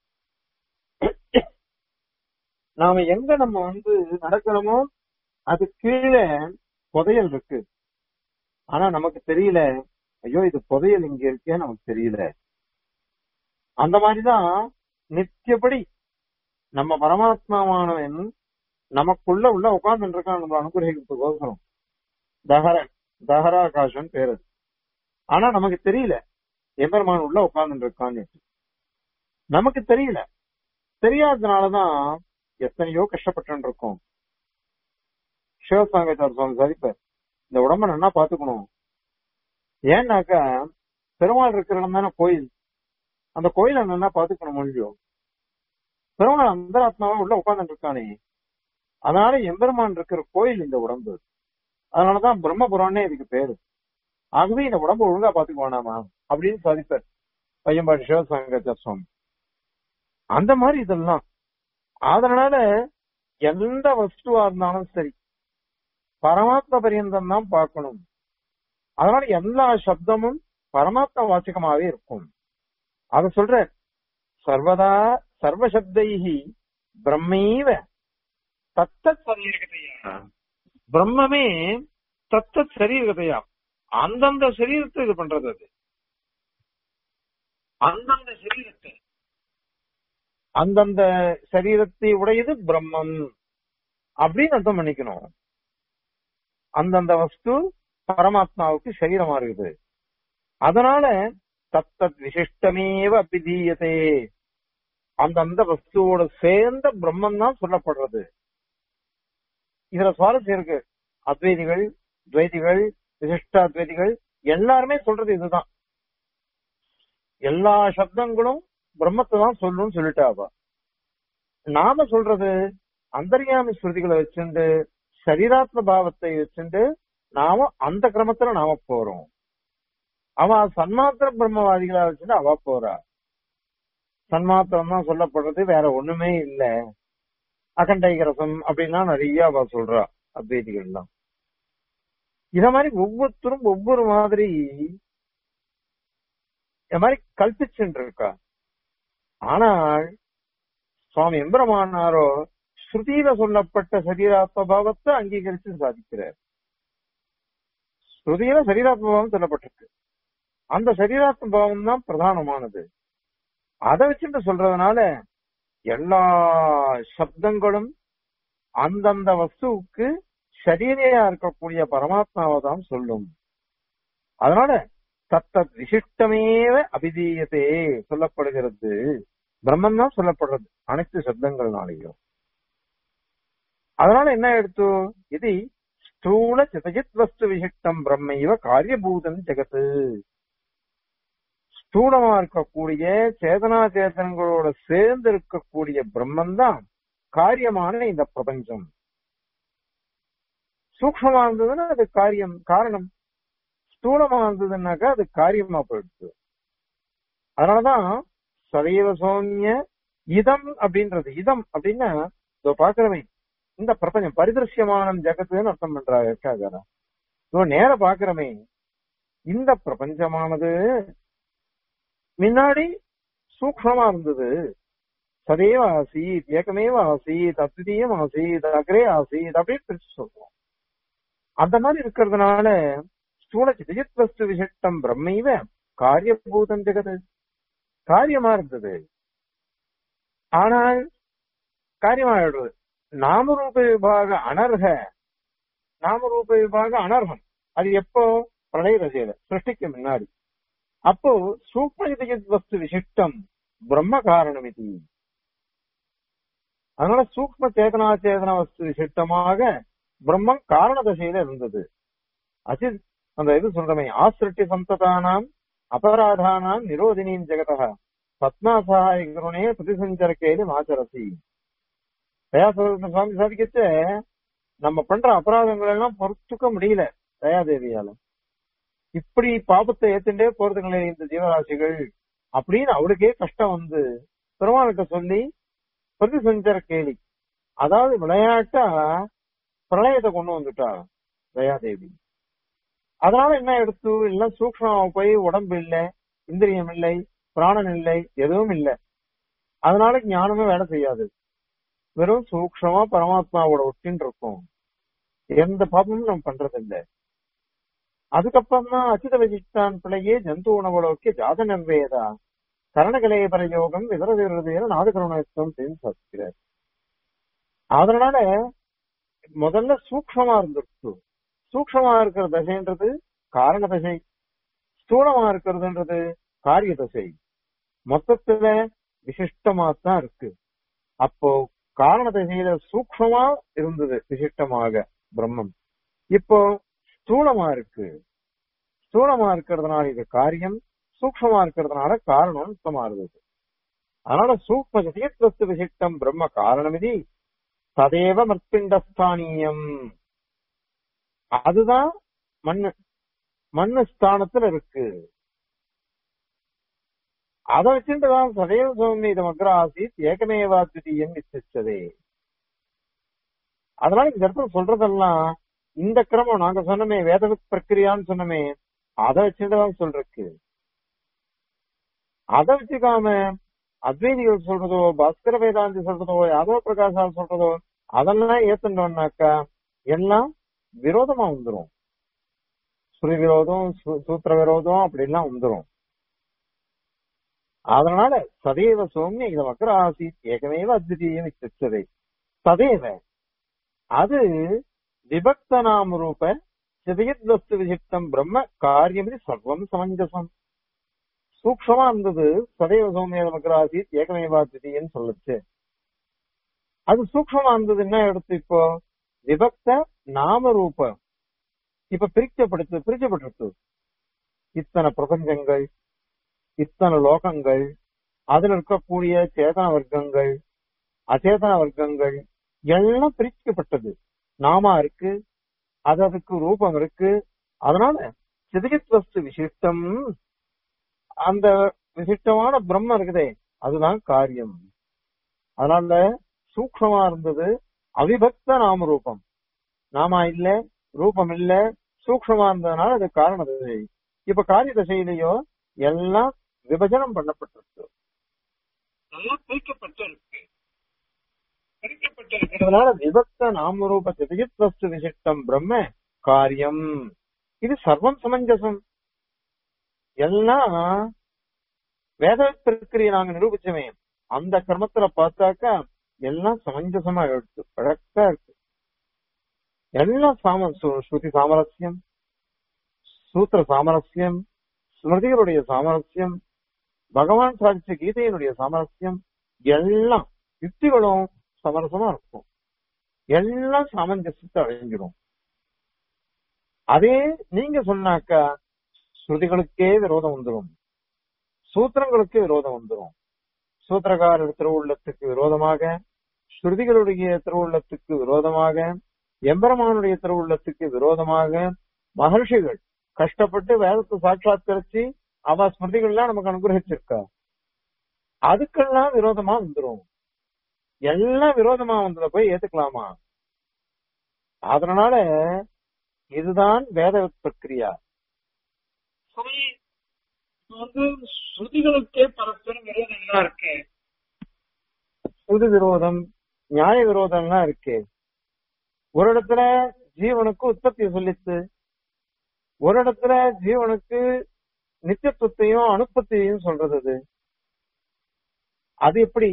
நாம எங்க நம்ம வந்து நடக்கிறோமோ அது கீழே புதையல் இருக்கு ஆனா நமக்கு தெரியல ஐயோ இது புதையல் இங்க இருக்கே நமக்கு தெரியல அந்த மாதிரிதான் நித்தியப்படி நம்ம பரமாத்மாவானவன் நமக்குள்ள உள்ள உட்கார்ந்து இருக்கான் நம்ம அனுகிரகிக்கிறதுக்கோசரம் தஹர தஹராகாசம் பேரு அது. ஆனா நமக்கு தெரியல எம்பெருமான் உள்ள உட்கார்ந்து இருக்கான்னு நமக்கு தெரியல தெரியாததுனாலதான் எத்தனையோ கஷ்டப்பட்டு இருக்கோம் சிவசாங்கத்தார் சுவாமி சரிப்பார் இந்த உடம்ப நல்லா பாத்துக்கணும் ஏன்னாக்கா பெருமாள் இருக்கிற இடம் தானே கோயில் அந்த கோயிலை நல்லா பாத்துக்கணும் மொழியும் பெருமாள் அந்தராத்மாவா உள்ள உட்கார்ந்துட்டு இருக்கானே அதனால எம்பெருமான் இருக்கிற கோயில் இந்த உடம்பு அதனாலதான் பிரம்மபுரானே இதுக்கு பேரு ஆகவே இந்த உடம்பு ஒழுங்கா பாத்துக்க வேணாமா அப்படின்னு சாதிப்பார் பையன்பாடி சிவசாங்கத்தார் சுவாமி அந்த மாதிரி இதெல்லாம் அதனால எந்த வஸ்துவா இருந்தாலும் சரி பரமாத்ம பரியந்தம் தான் பார்க்கணும் அதனால எல்லா சப்தமும் பரமாத்ம வாச்சகமாவே இருக்கும் அத சொல்ற சர்வதா சர்வசப்தைஹி பிரம்மீவ தத்த சரீரகதையா பிரம்மமே தத்த சரீரகதையா அந்தந்த சரீரத்தை இது பண்றது அது அந்தந்த சரீரத்தை அந்தந்த சரீரத்தை உடையது பிரம்மம் அப்படின்னு அர்த்தம் பண்ணிக்கணும் அந்தந்த வஸ்து பரமாத்மாவுக்கு சரீரமா இருக்குது அதனால தத்தத் விசிஷ்டமேவ அபிதீயதே அந்தந்த வஸ்துவோட சேர்ந்த பிரம்மம் தான் சொல்லப்படுறது இதுல சுவாரஸ்யம் இருக்கு அத்வைதிகள் துவைதிகள் விசிஷ்டாத்வைதிகள் எல்லாருமே சொல்றது இதுதான் எல்லா சப்தங்களும் பிரம்மத்தை தான் சொல்லணும்னு சொல்லிட்டாவா நாம சொல்றது அந்தர்யாமி ஸ்ருதிகளை வச்சுண்டு சரீராத்ம பாவத்தை வச்சுண்டு நாம அந்த கிரமத்துல நாம போறோம் அவ சன்மாத்திர பிரம்மவாதிகளா வச்சுட்டு அவ போறா சன்மாத்திரம் தான் சொல்லப்படுறது வேற ஒண்ணுமே இல்ல அகண்டைகரசம் அப்படின்னா நிறைய அவ சொல்றா அத்வைதிகள்லாம் இத மாதிரி ஒவ்வொருத்தரும் ஒவ்வொரு மாதிரி இந்த மாதிரி கல்பிச்சுட்டு இருக்கா ஆனால் சுவாமி எம்பெருமானாரோ ஸ்ருதியில சொல்லப்பட்ட சரீராத்ம பாவத்தை அங்கீகரித்து சாதிக்கிறார் ஸ்ருதியில சரீராத்ம பாவம் சொல்லப்பட்டிருக்கு அந்த சரீராத்ம பாவம் தான் பிரதானமானது அதை வச்சுட்டு சொல்றதுனால எல்லா சப்தங்களும் அந்தந்த வஸ்துவுக்கு சரீரையா இருக்கக்கூடிய பரமாத்மாவை தான் சொல்லும் அதனால தத்தத் விசிஷ்டமேவ அபிதீயத்தே சொல்லப்படுகிறது பிரம்மன் தான் சொல்லப்படுறது அனைத்து சப்தங்கள்னாலையும் அதனால என்ன எடுத்து இது ஸ்தூல சிதஜித் வஸ்து விசிஷ்டம் பிரம்மைவ காரியபூதம் ஜெகத்து ஸ்தூலமா இருக்கக்கூடிய சேதனா சேதனங்களோட சேர்ந்து இருக்கக்கூடிய பிரம்மன் தான் காரியமான இந்த பிரபஞ்சம் சூக்ஷமா இருந்ததுன்னா அது காரியம் காரணம் ஸ்தூலமா இருந்ததுன்னாக்கா அது காரியமா போயிடுச்சு அதனாலதான் சதைவ சௌமிய இதம் அப்படின்றது இதம் அப்படின்னா இதோ பாக்குறவன் இந்த பிரபஞ்சம் பரிதிருஷ்யமான ஜெகத்துன்னு அர்த்தம் பண்றாங்க இருக்காதாரா இதோ நேர பாக்குறமே இந்த பிரபஞ்சமானது முன்னாடி சூக்ஷமா இருந்தது சதேவ ஆசீத் ஏகமேவ ஆசீத் அத்விதீயம் ஆசீத் அக்ரே ஆசீத் அப்படின்னு பிரிச்சு சொல்றோம் அந்த மாதிரி இருக்கிறதுனால ஸ்தூல சிதஜித் வஸ்து விசிஷ்டம் பிரம்மைவ காரியபூதம் ஜெகது காரியமா இருந்தது ஆனால் காரியமாயிடுவது நாமரூப விபாக அனர்ஹ நாமரூப விபாக அனர்ஹம் அது எப்போ பிரளய ரசையில சிருஷ்டிக்கு முன்னாடி அப்போ சூக்ம சிதஜித் வஸ்து விசிஷ்டம் பிரம்ம காரணம் இது அதனால சூக்ம சேதனா சேதன வஸ்து விசிஷ்டமாக பிரம்மம் காரண தசையில இருந்தது அசி அந்த இது சொல்றமே ஆசிருட்டி சந்ததானாம் அபராதானாம் நிரோதினியும் ஜெகதா பத்மாசகாய குருணே பிரதிசஞ்சர கேலி மாச்சரசி தயாசோதன சுவாமி சாதிக்கச்ச நம்ம பண்ற அபராதங்கள் எல்லாம் பொறுத்துக்க முடியல தயாதேவியால இப்படி பாபத்தை ஏத்துட்டே போறதுங்களே இந்த ஜீவராசிகள் அப்படின்னு அவளுக்கே கஷ்டம் வந்து பெருமாள்கிட்ட சொல்லி பிரதிசஞ்சர கேலி அதாவது விளையாட்டா பிரளயத்தை கொண்டு வந்துட்டா தயாதேவி அதனால என்ன எடுத்து எல்லாம் சூக்ஷமா போய் உடம்பு இல்லை இந்திரியம் இல்லை பிராணன் இல்லை எதுவும் இல்லை அதனால ஞானமே வேலை செய்யாது வெறும் சூக்ஷமா பரமாத்மாவோட ஒட்டின்னு இருக்கும் எந்த பாபமும் நம்ம பண்றது இல்லை அதுக்கப்புறம் தான் அச்சித விசிஷ்டான் பிள்ளையே ஜந்து உணவுலோக்கே ஜாத நிர்வேதா கரணகலைய பிரயோகம் விதர விருதையில நாதகருணத்துவம் அப்படின்னு சாதிக்கிறார் அதனால முதல்ல சூக்ஷமா இருந்துருச்சு சூக்ஷமா இருக்கிற தசைன்றது காரண தசை ஸ்தூலமா இருக்கிறதுன்றது காரிய தசை மொத்தத்துல விசிஷ்டமா தான் இருக்கு அப்போ காரண தசையில சூக்ஷமா இருந்தது விசிஷ்டமாக பிரம்மம் இப்போ ஸ்தூலமா இருக்கு ஸ்தூலமா இருக்கிறதுனால இது காரியம் சூக்ஷமா இருக்கிறதுனால காரணம் சுத்தமா இருந்தது அதனால சூக்ம சதீத்வஸ்து விசிஷ்டம் பிரம்ம காரணம் இது ததேவ மற்பிண்டஸ்தானியம் அதுதான் மண்ணு மண்ணு ஸ்தானத்துல இருக்கு அதை வச்சுட்டுதான் சதேவ சௌமி இது மக்ர ஆசித் ஏகமேவா துதியம் இச்சதே அதனால இந்த இடத்துல சொல்றதெல்லாம் இந்த கிரமம் நாங்க சொன்னமே வேத பிரக்கிரியான்னு சொன்னமே அதை வச்சுட்டுதான் சொல்றக்கு அதை வச்சுக்காம அத்வைதிகள் சொல்றதோ பாஸ்கர வேதாந்தி சொல்றதோ யாதவ பிரகாசால் சொல்றதோ அதெல்லாம் ஏத்துட்டோம்னாக்கா எல்லாம் விரோதமா வந்துரும் ஸ்ருதி விரோதம் சூத்திர விரோதம் அப்படி எல்லாம் வந்துரும் அதனால சதேவ சௌமிய இது மக்கர ஆசித் ஏகமேவ அத்விதீயம் இச்சதை சதேவ அது விபக்த நாம ரூப சிதயத் வஸ்து விசிஷ்டம் பிரம்ம காரியம் சர்வம் சமஞ்சசம் சூக்ஷமா இருந்தது சதேவ சௌமிய மக்கர ஆசித் ஏகமேவா அத்விதீயன்னு சொல்லுச்சு அது சூக்ஷமா இருந்தது என்ன எடுத்து இப்போ விபக்த நாம ரூபம் இப்ப பிரிக்கப்படுத்து பிரிக்கப்பட்டிருக்கு இத்தனை பிரபஞ்சங்கள் இத்தனை லோகங்கள் அதுல இருக்கக்கூடிய சேதன வர்க்கங்கள் அச்சேதன வர்க்கங்கள் எல்லாம் பிரிக்கப்பட்டது நாமா இருக்கு அது அதுக்கு ரூபம் இருக்கு அதனால சிதகித் வஸ்து விசிஷ்டம் அந்த விசிஷ்டமான பிரம்மம் இருக்குதே அதுதான் காரியம் அதனால சூக்ஷமா இருந்தது அவிபக்த நாம ரூபம் நாமா இல்ல ரூபம் இல்ல சூக்ஷமா இருந்ததுனால அது காரண தசை இப்ப காரிய தசையிலேயோ எல்லாம் விபஜனம் பண்ணப்பட்டிருக்கு எல்லாம் பிரிக்கப்பட்டிருக்கு பிரிக்கப்பட்டிருக்கிறதுனால விபக்த நாமரூப சிதஜித் வஸ்து விசிஷ்டம் பிரம்ம காரியம் இது சர்வம் சமஞ்சசம் எல்லாம் வேத பிரக்கிரியை நாங்க நிரூபிச்சோமே அந்த கிரமத்துல பார்த்தாக்கா எல்லாம் சமஞ்சசமா இருக்கு பழக்கா இருக்கு எல்லாம் சாம சு- ஸ்ருதி சாமரஸ்யம் சூத்திர சாமரஸ்யம் ஸ்மிருதிகளுடைய சாமரஸ்யம் பகவான் சாதிச்ச கீதையினுடைய சாமரஸ்யம் எல்லாம் யுக்திகளும் சமரசமா இருக்கும் எல்லாம் சாமஞ்சசத்தை அழிஞ்சிடும் அதே நீங்க சொன்னாக்கா ஸ்ருதிகளுக்கே விரோதம் வந்துடும் சூத்திரங்களுக்கு விரோதம் வந்துடும் சூத்திரக்காரர் திருவுள்ளத்துக்கு விரோதமாக ஸ்ருதிகளுடைய திருவுள்ளத்துக்கு விரோதமாக எம்பெருமானுடைய திருவுள்ளத்துக்கு விரோதமாக மகர்ஷிகள் கஷ்டப்பட்டு வேதத்தை சாட்சாத்கரிச்சு அவ ஸ்மிருதிகள்லாம் நமக்கு அனுகிரகிச்சிருக்கா அதுக்கெல்லாம் விரோதமா வந்துரும் எல்லாம் விரோதமா வந்ததை போய் ஏத்துக்கலாமா அதனால இதுதான் வேத பிரக்கிரியா சரி, இப்ப வந்து ஸ்ருதிகளுக்கே பரஸ்பரம் விரோதம் எல்லாம் இருக்கு ஸ்ருதி விரோதம் நியாய விரோதம்லாம் இருக்கு ஒரு இடத்துல ஜீவனுக்கு உற்பத்தி சொல்லித்து ஒரு இடத்துல ஜீவனுக்கு நித்தியத்துவத்தையும் அனுப்பத்தையும் சொல்றது அது அது எப்படி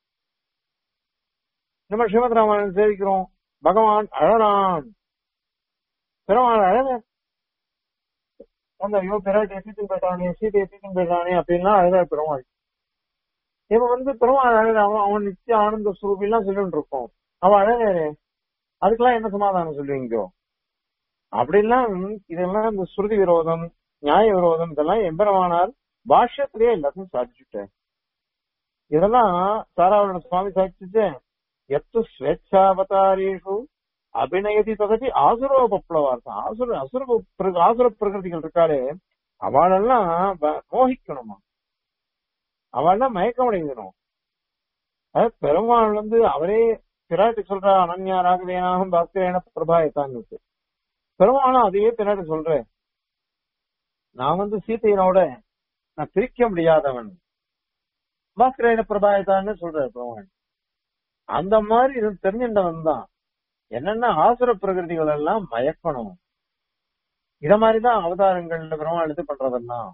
நம்ம ஸ்ரீமத் ராமாயணம் சேவிக்கிறோம் பகவான் அழறான் பெருமாள் அழக அந்த ஐயோ பிராட்டி எத்திட்டு போயிட்டானே சீதை எத்திட்டு போயிட்டானே அப்படின்லாம் அழகா பெருமாள் இவன் வந்து பெருமாள் அழக அவன் அவன் நித்திய ஆனந்த சுரூபிலாம் சொல்லிட்டு இருக்கோம் அவன் அழகாரு அதுக்கெல்லாம் என்ன சமாதானம் சொல்லுவீங்க அப்படிலாம் இதெல்லாம் இந்த ஸ்ருதி விரோதம் நியாய விரோதம் இதெல்லாம் எம்பெருமானார் பாஷ்யத்திலேயே எல்லாத்தையும் சாதிச்சுட்டேன் இதெல்லாம் சாராவரண சுவாமி சாதிச்சுட்டு எத்து ஸ்வேச்சாவதாரேஷு அபிநயதி தகதி ஆசுரோ பப்ளவார்த்தம் ஆசுர அசுர பிர- ஆசுர பிரகிருதிகள் இருக்காளே அவளெல்லாம் வ- மோகிக்கணுமா அவள்லாம் மயக்கமடைஞ்சிடும் அது பெருமாள் வந்து அவரே பிராட்டி சொல்றா அனன்யா ராகவேனாகும் பாஸ்கரேன பிரபாயத்தான்னு பெருமாளும் அதையே பின்னாடி சொல்றேன் நான் வந்து சீத்தையனோட நான் பிரிக்க முடியாதவன் பாஸ்கரேன பிரபாயத்தான்னு சொல்றேன் பெருமாள் அந்த மாதிரி இது தெரிஞ்சின்றவன் தான் என்னென்ன ஆசுர பிரகிருதிகள் எல்லாம் மயக்கணும் இத மாதிரிதான் அவதாரங்கள்ல பெருமாள் இது பண்றதெல்லாம்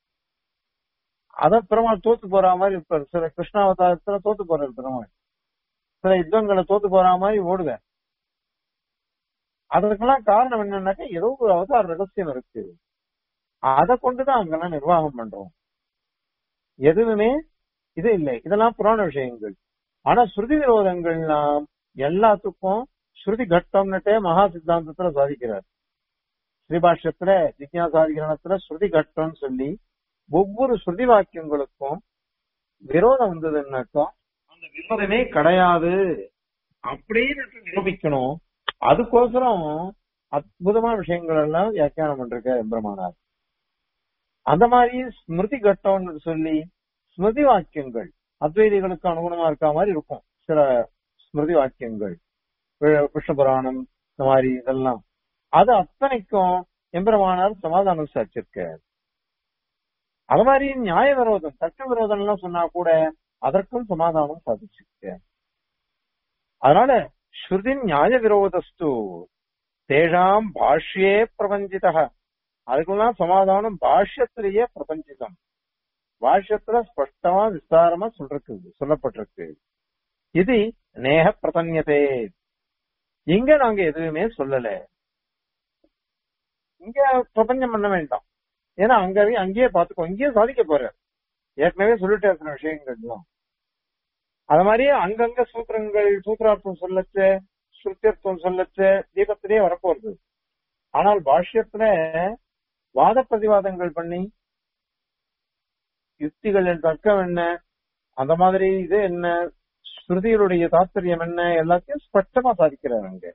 அத பெருமாள் தோத்து போற மாதிரி இப்ப சில கிருஷ்ணாவதாரத்துல தோத்து போறாரு பெருமாள் சில யுத்தங்களை தோத்து போற மாதிரி ஓடுவேன் அதற்கெல்லாம் காரணம் என்னன்னாக்கா ஏதோ ஒரு அவதார ரகசியம் இருக்கு அதை கொண்டுதான் அங்கெல்லாம் நிர்வாகம் பண்றோம் எதுவுமே இது இல்லை இதெல்லாம் புராண விஷயங்கள் ஆனா ஸ்ருதி விரோதங்கள்லாம் எல்லாத்துக்கும் ஸ்ருதி கட்டம்னுட்டே மகா சித்தாந்தத்துல சாதிக்கிறார் ஸ்ரீபாஷ்யத்துல ஜிக்யாசாதிகரணத்துல ஸ்ருதி கட்டம்னு சொல்லி ஒவ்வொரு ஸ்ருதி வாக்கியங்களுக்கும் விரோதம் வந்ததுன்னாக்கா அந்த விரோதமே கிடையாது அப்படின்னு நிரூபிக்கணும் அதுக்கோசரம் அற்புதமான விஷயங்கள் எல்லாம் வியாக்கியானம் பண்றார் எம்பெருமானார் அந்த மாதிரி ஸ்மிருதி கட்டம்னு சொல்லி ஸ்மிருதி வாக்கியங்கள் அத்வைதிகளுக்கு அனுகுணமா இருக்க மாதிரி இருக்கும் சில ஸ்மிருதி வாக்கியங்கள் வி- விஷ்ணு புராணம் இந்த மாதிரி இதெல்லாம் அது அத்தனைக்கும் எம்பெருமானார் சமாதானம் சாச்சிருக்கார் அது மாதிரி நியாய விரோதம் சட்ட விரோதம் எல்லாம் சொன்னா கூட அதற்கும் சமாதானம் சாதிச்சிருக்கார் அதனால ஸ்ருதி நியாய விரோதஸ்து தேஷாம் பாஷ்யே பிரபஞ்சிதா அதுக்கெல்லாம் சமாதானம் பாஷ்யத்திலேயே பிரபஞ்சிதம் பாஷ்யத்துல ஸ்பஷ்டமா விஸ்தாரமா சொல்றது சொல்லப்பட்டிருக்கு இது நேக பிரதன்யதே இங்க நாங்க எதுவுமே சொல்லல இங்க பிரபஞ்சம் பண்ண வேண்டாம் ஏன்னா அங்கவே அங்கேயே பாத்துக்கோ இங்கேயே சாதிக்க போற ஏற்கனவே சொல்லிட்டே இருக்கிற விஷயங்கள்லாம் அது மாதிரியே அங்கங்க சூத்திரங்கள் சூத்திரார்த்தம் சொல்லச்ச ஸ்ருத்தியர்த்தம் சொல்லச்ச தீபத்திலேயே வரப்போறது ஆனால் பாஷ்யத்துல வாத பிரதிவாதங்கள் பண்ணி யுக்திகள் தர்க்கம் என்ன அந்த மாதிரி இது என்ன ஸ்ருதிகளுடைய தாத்பரியம் என்ன எல்லாத்தையும் ஸ்பஷ்டமா சாதிக்கிறார் அங்க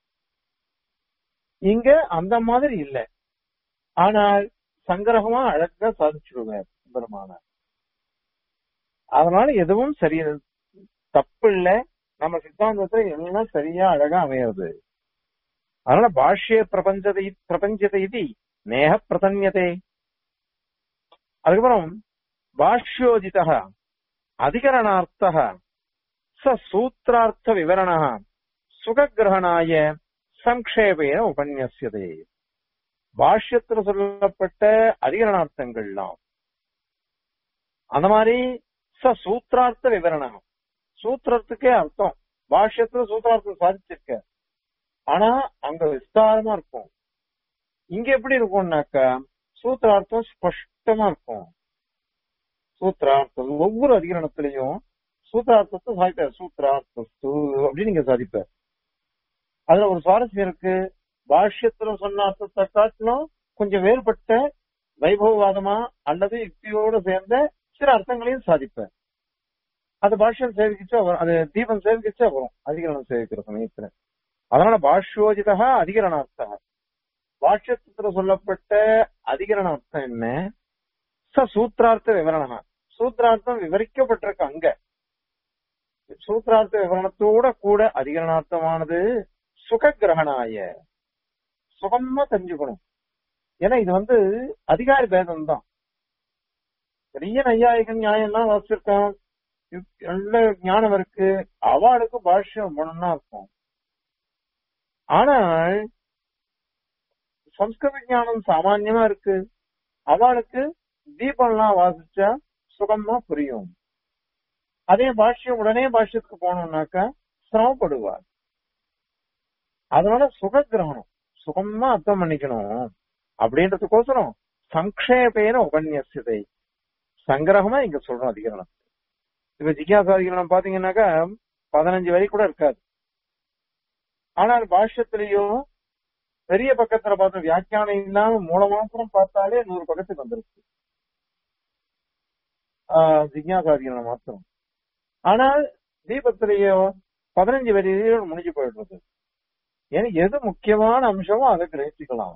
இங்க அந்த மாதிரி இல்ல ஆனால் சங்கிரகமா அழகா சாதிச்சிருவார் பெருமானார் அதனால எதுவும் சரி தப்பு இல்ல நம்ம சித்தாந்தத்தை எல்லாம் சரியா அழகா அமையிறது அதனால பாஷ்ய பிரபஞ்சதை பிரபஞ்சத்தை இது நேக பிரதன்யதே அதுக்கப்புறம் பாஷ்யோதித அதிகரணார்த்த ச சூத்திரார்த்த விவரண சுககிரகணாய சங்கேபேன உபன்யசியதே பாஷ்யத்துல சொல்லப்பட்ட அதிகரணார்த்தங்கள்லாம் அந்த மாதிரி ச சூத்ரார்த்த விவரணம் சூத்திரத்துக்கே அர்த்தம் பாஷ்யத்துல சூத்திரார்த்தம் சாதிச்சிருக்க ஆனா அங்க விஸ்தாரமா இருக்கும் இங்க எப்படி இருக்கும்னாக்கா சூத்திரார்த்தம் ஸ்பஷ்டமா இருக்கும் சூத்திரார்த்தம் ஒவ்வொரு அதிகரணத்திலையும் சூத்திரார்த்தத்தை சாதிப்பார் சூத்திரார்த்தஸ்து அப்படின்னு நீங்க சாதிப்பார் அதுல ஒரு சுவாரஸ்யம் இருக்கு பாஷ்யத்துல சொன்ன அர்த்தத்தை காட்டிலும் கொஞ்சம் வேறுபட்ட வைபவவாதமா அல்லது யுக்தியோட சேர்ந்த சில அர்த்தங்களையும் சாதிப்பார் அது பாஷ்யம் சேவிக்கிச்சா வரும் அது தீபம் சேவிக்கிச்சா வரும் அதிகரணம் சேவிக்கிற சமயத்துல அதனால பாஷ்யோஜிதா அதிகரணார்த்தா பாஷ்யத்துல சொல்லப்பட்ட அதிகரண அர்த்தம் என்ன ச சூத்திரார்த்த விவரணம் சூத்திரார்த்தம் விவரிக்கப்பட்டிருக்கு அங்க சூத்திரார்த்த விவரணத்தோட கூட அதிகரணார்த்தமானது சுக கிரகணாய சுகமா தெரிஞ்சுக்கணும் ஏன்னா இது வந்து அதிகாரி பேதம் தான் பெரிய நையாயிகன் நியாயம் எல்லாம் வச்சிருக்கான் நல்ல ஞானம் இருக்கு அவளுக்கு பாஷ்யம் மனம்னா இருக்கும் ஆனால் சம்ஸ்கிருத ஞானம் சாமான்யமா இருக்கு அவளுக்கு தீபம்லாம் வாசிச்சா சுகமா புரியும் அதே பாஷ்யம் உடனே பாஷ்யத்துக்கு போனோம்னாக்கா சிரமப்படுவார் அதனால சுக கிரகணம் சுகமா அர்த்தம் பண்ணிக்கணும் அப்படின்றதுக்கோசரம் சங்கேபேன உபன்யசிதை சங்கிரகமா இங்க சொல்றோம் அதிகரணம் இப்ப ஜிக்யாசா அதிகரணம் பாத்தீங்கன்னாக்கா பதினஞ்சு வரி கூட இருக்காது ஆனால் பாஷ்யத்திலையும் பெரிய பக்கத்துல பார்த்த வியாக்கியானம் இல்லாம மூலமாத்திரம் பார்த்தாலே நூறு பக்கத்துக்கு வந்துருச்சு ஜிக்யாசாதிகரணம் மாத்திரம் ஆனால் தீபத்திலேயோ பதினஞ்சு வரியில முடிஞ்சு போயிடுறது ஏன்னா எது முக்கியமான அம்சமோ அதை கிரகிச்சுக்கலாம்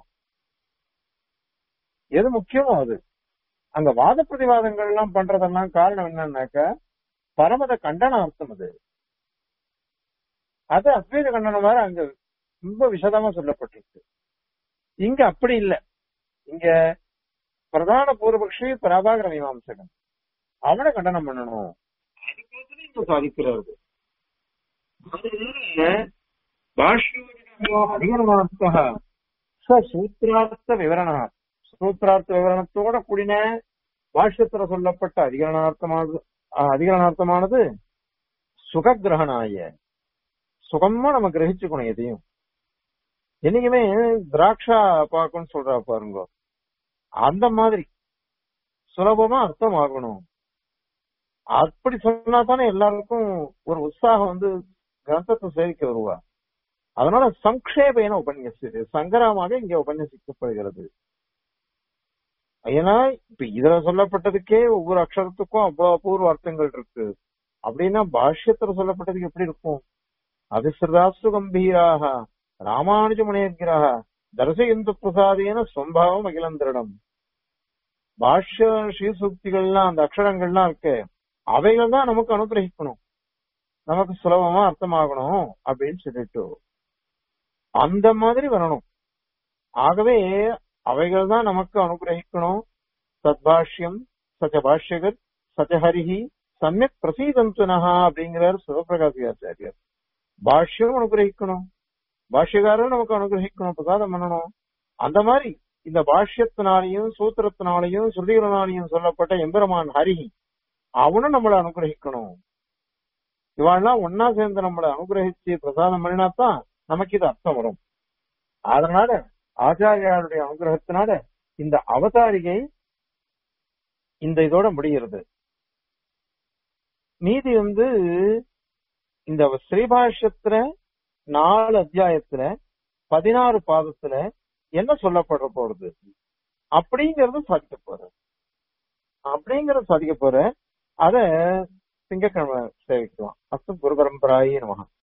எது முக்கியமோ அது அங்க வாத பிரதிவாதங்கள் எல்லாம் பண்றதெல்லாம் காரணம் என்னன்னாக்கா பரமத கண்டனார்த்தம் அது அது அத்வைத கண்டனம் மாதிரி அங்க ரொம்ப விசதமா சொல்லப்பட்டிருக்கு இங்க அப்படி இல்லை இங்க பிரதான பூர்வபக்ஷி பராபாகர மீமாம்சகன் அவனை கண்டனம் பண்ணணும் சாதிக்கிறார்கள் சூத்திரார்த்த விவரண சூத்திரார்த்த விவரணத்தோட கூடின பாஷ்யத்துல சொல்லப்பட்ட அதிகரணார்த்தமானது அதிகரணார்த்தமானது சுககிரகணாய சுகமா நம்ம கிரகிச்சுக்கணும் எதையும் என்னைக்குமே திராட்சா பாக்குன்னு சொல்றா பாருங்க அந்த மாதிரி சுலபமா அர்த்தம் ஆகணும் அப்படி சொன்னா தானே எல்லாருக்கும் ஒரு உற்சாகம் வந்து கிரந்தத்தை சேவிக்க வருவா அதனால சங்கேபேன உபன்யசிது சங்கரமாக இங்க உபன்யசிக்கப்படுகிறது ஏன்னா இப்ப இதுல சொல்லப்பட்டதுக்கே ஒவ்வொரு அக்ஷரத்துக்கும் அவ்வளவு அபூர்வ அர்த்தங்கள் இருக்கு அப்படின்னா பாஷ்யத்துல சொல்லப்பட்டதுக்கு எப்படி இருக்கும் அபிசிரதாசு கம்பீராக ராமானுஜ முனையர்கிறாக தரிசயந்து பிரசாதேன ஸ்வம்பாவம் அகிலந்திரணம் பாஷ்ய ஸ்ரீசூக்திகள்லாம் அந்த அக்ஷரங்கள்லாம் இருக்கு அவைகள் தான் நமக்கு அனுகிரகிக்கணும் நமக்கு சுலபமா அர்த்தமாகணும் அப்படின்னு சொல்லிட்டு அந்த மாதிரி வரணும் ஆகவே அவைகள் தான் நமக்கு அனுகிரகிக்கணும் சத்பாஷ்யம் சச்ச பாஷ்யகர் சச்சஹரிஹி சமயக் பிரசீதந்துனஹா அப்படிங்கிறார் சிவபிரகாசி ஆச்சாரியர் பாஷ்யம் அனுகிரகிக்கணும் பாஷ்யக்காரரும் நமக்கு அனுகிரகிக்கணும் பிரசாதம் பண்ணணும் அந்த மாதிரி இந்த பாஷ்யத்தினாலையும் சூத்திரத்தினாலையும் ஸ்ருதிகளினாலையும் சொல்லப்பட்ட எம்பெருமான் ஹரிஹி அவனும் நம்மளை அனுகிரகிக்கணும் இவாள்லாம் ஒன்னா சேர்ந்து நம்மளை அனுகிரகிச்சு பிரசாதம் பண்ணினாத்தான் நமக்கு இது அர்த்தம் வரும் அதனால ஆச்சாரியாருடைய அனுகிரகத்தினால இந்த அவதாரிகை இந்த இதோட முடிகிறது மீதி வந்து இந்த ஸ்ரீபாஷ்யத்துல நாலு அத்தியாயத்துல பதினாறு பாதத்துல என்ன சொல்லப்பட போறது அப்படிங்கறது சாதிக்க போற அப்படிங்கறத சாதிக்க போற அத திங்கக்கிழமை சேவிக்கலாம் அஸ்து குரு பரம்பராயி நமகா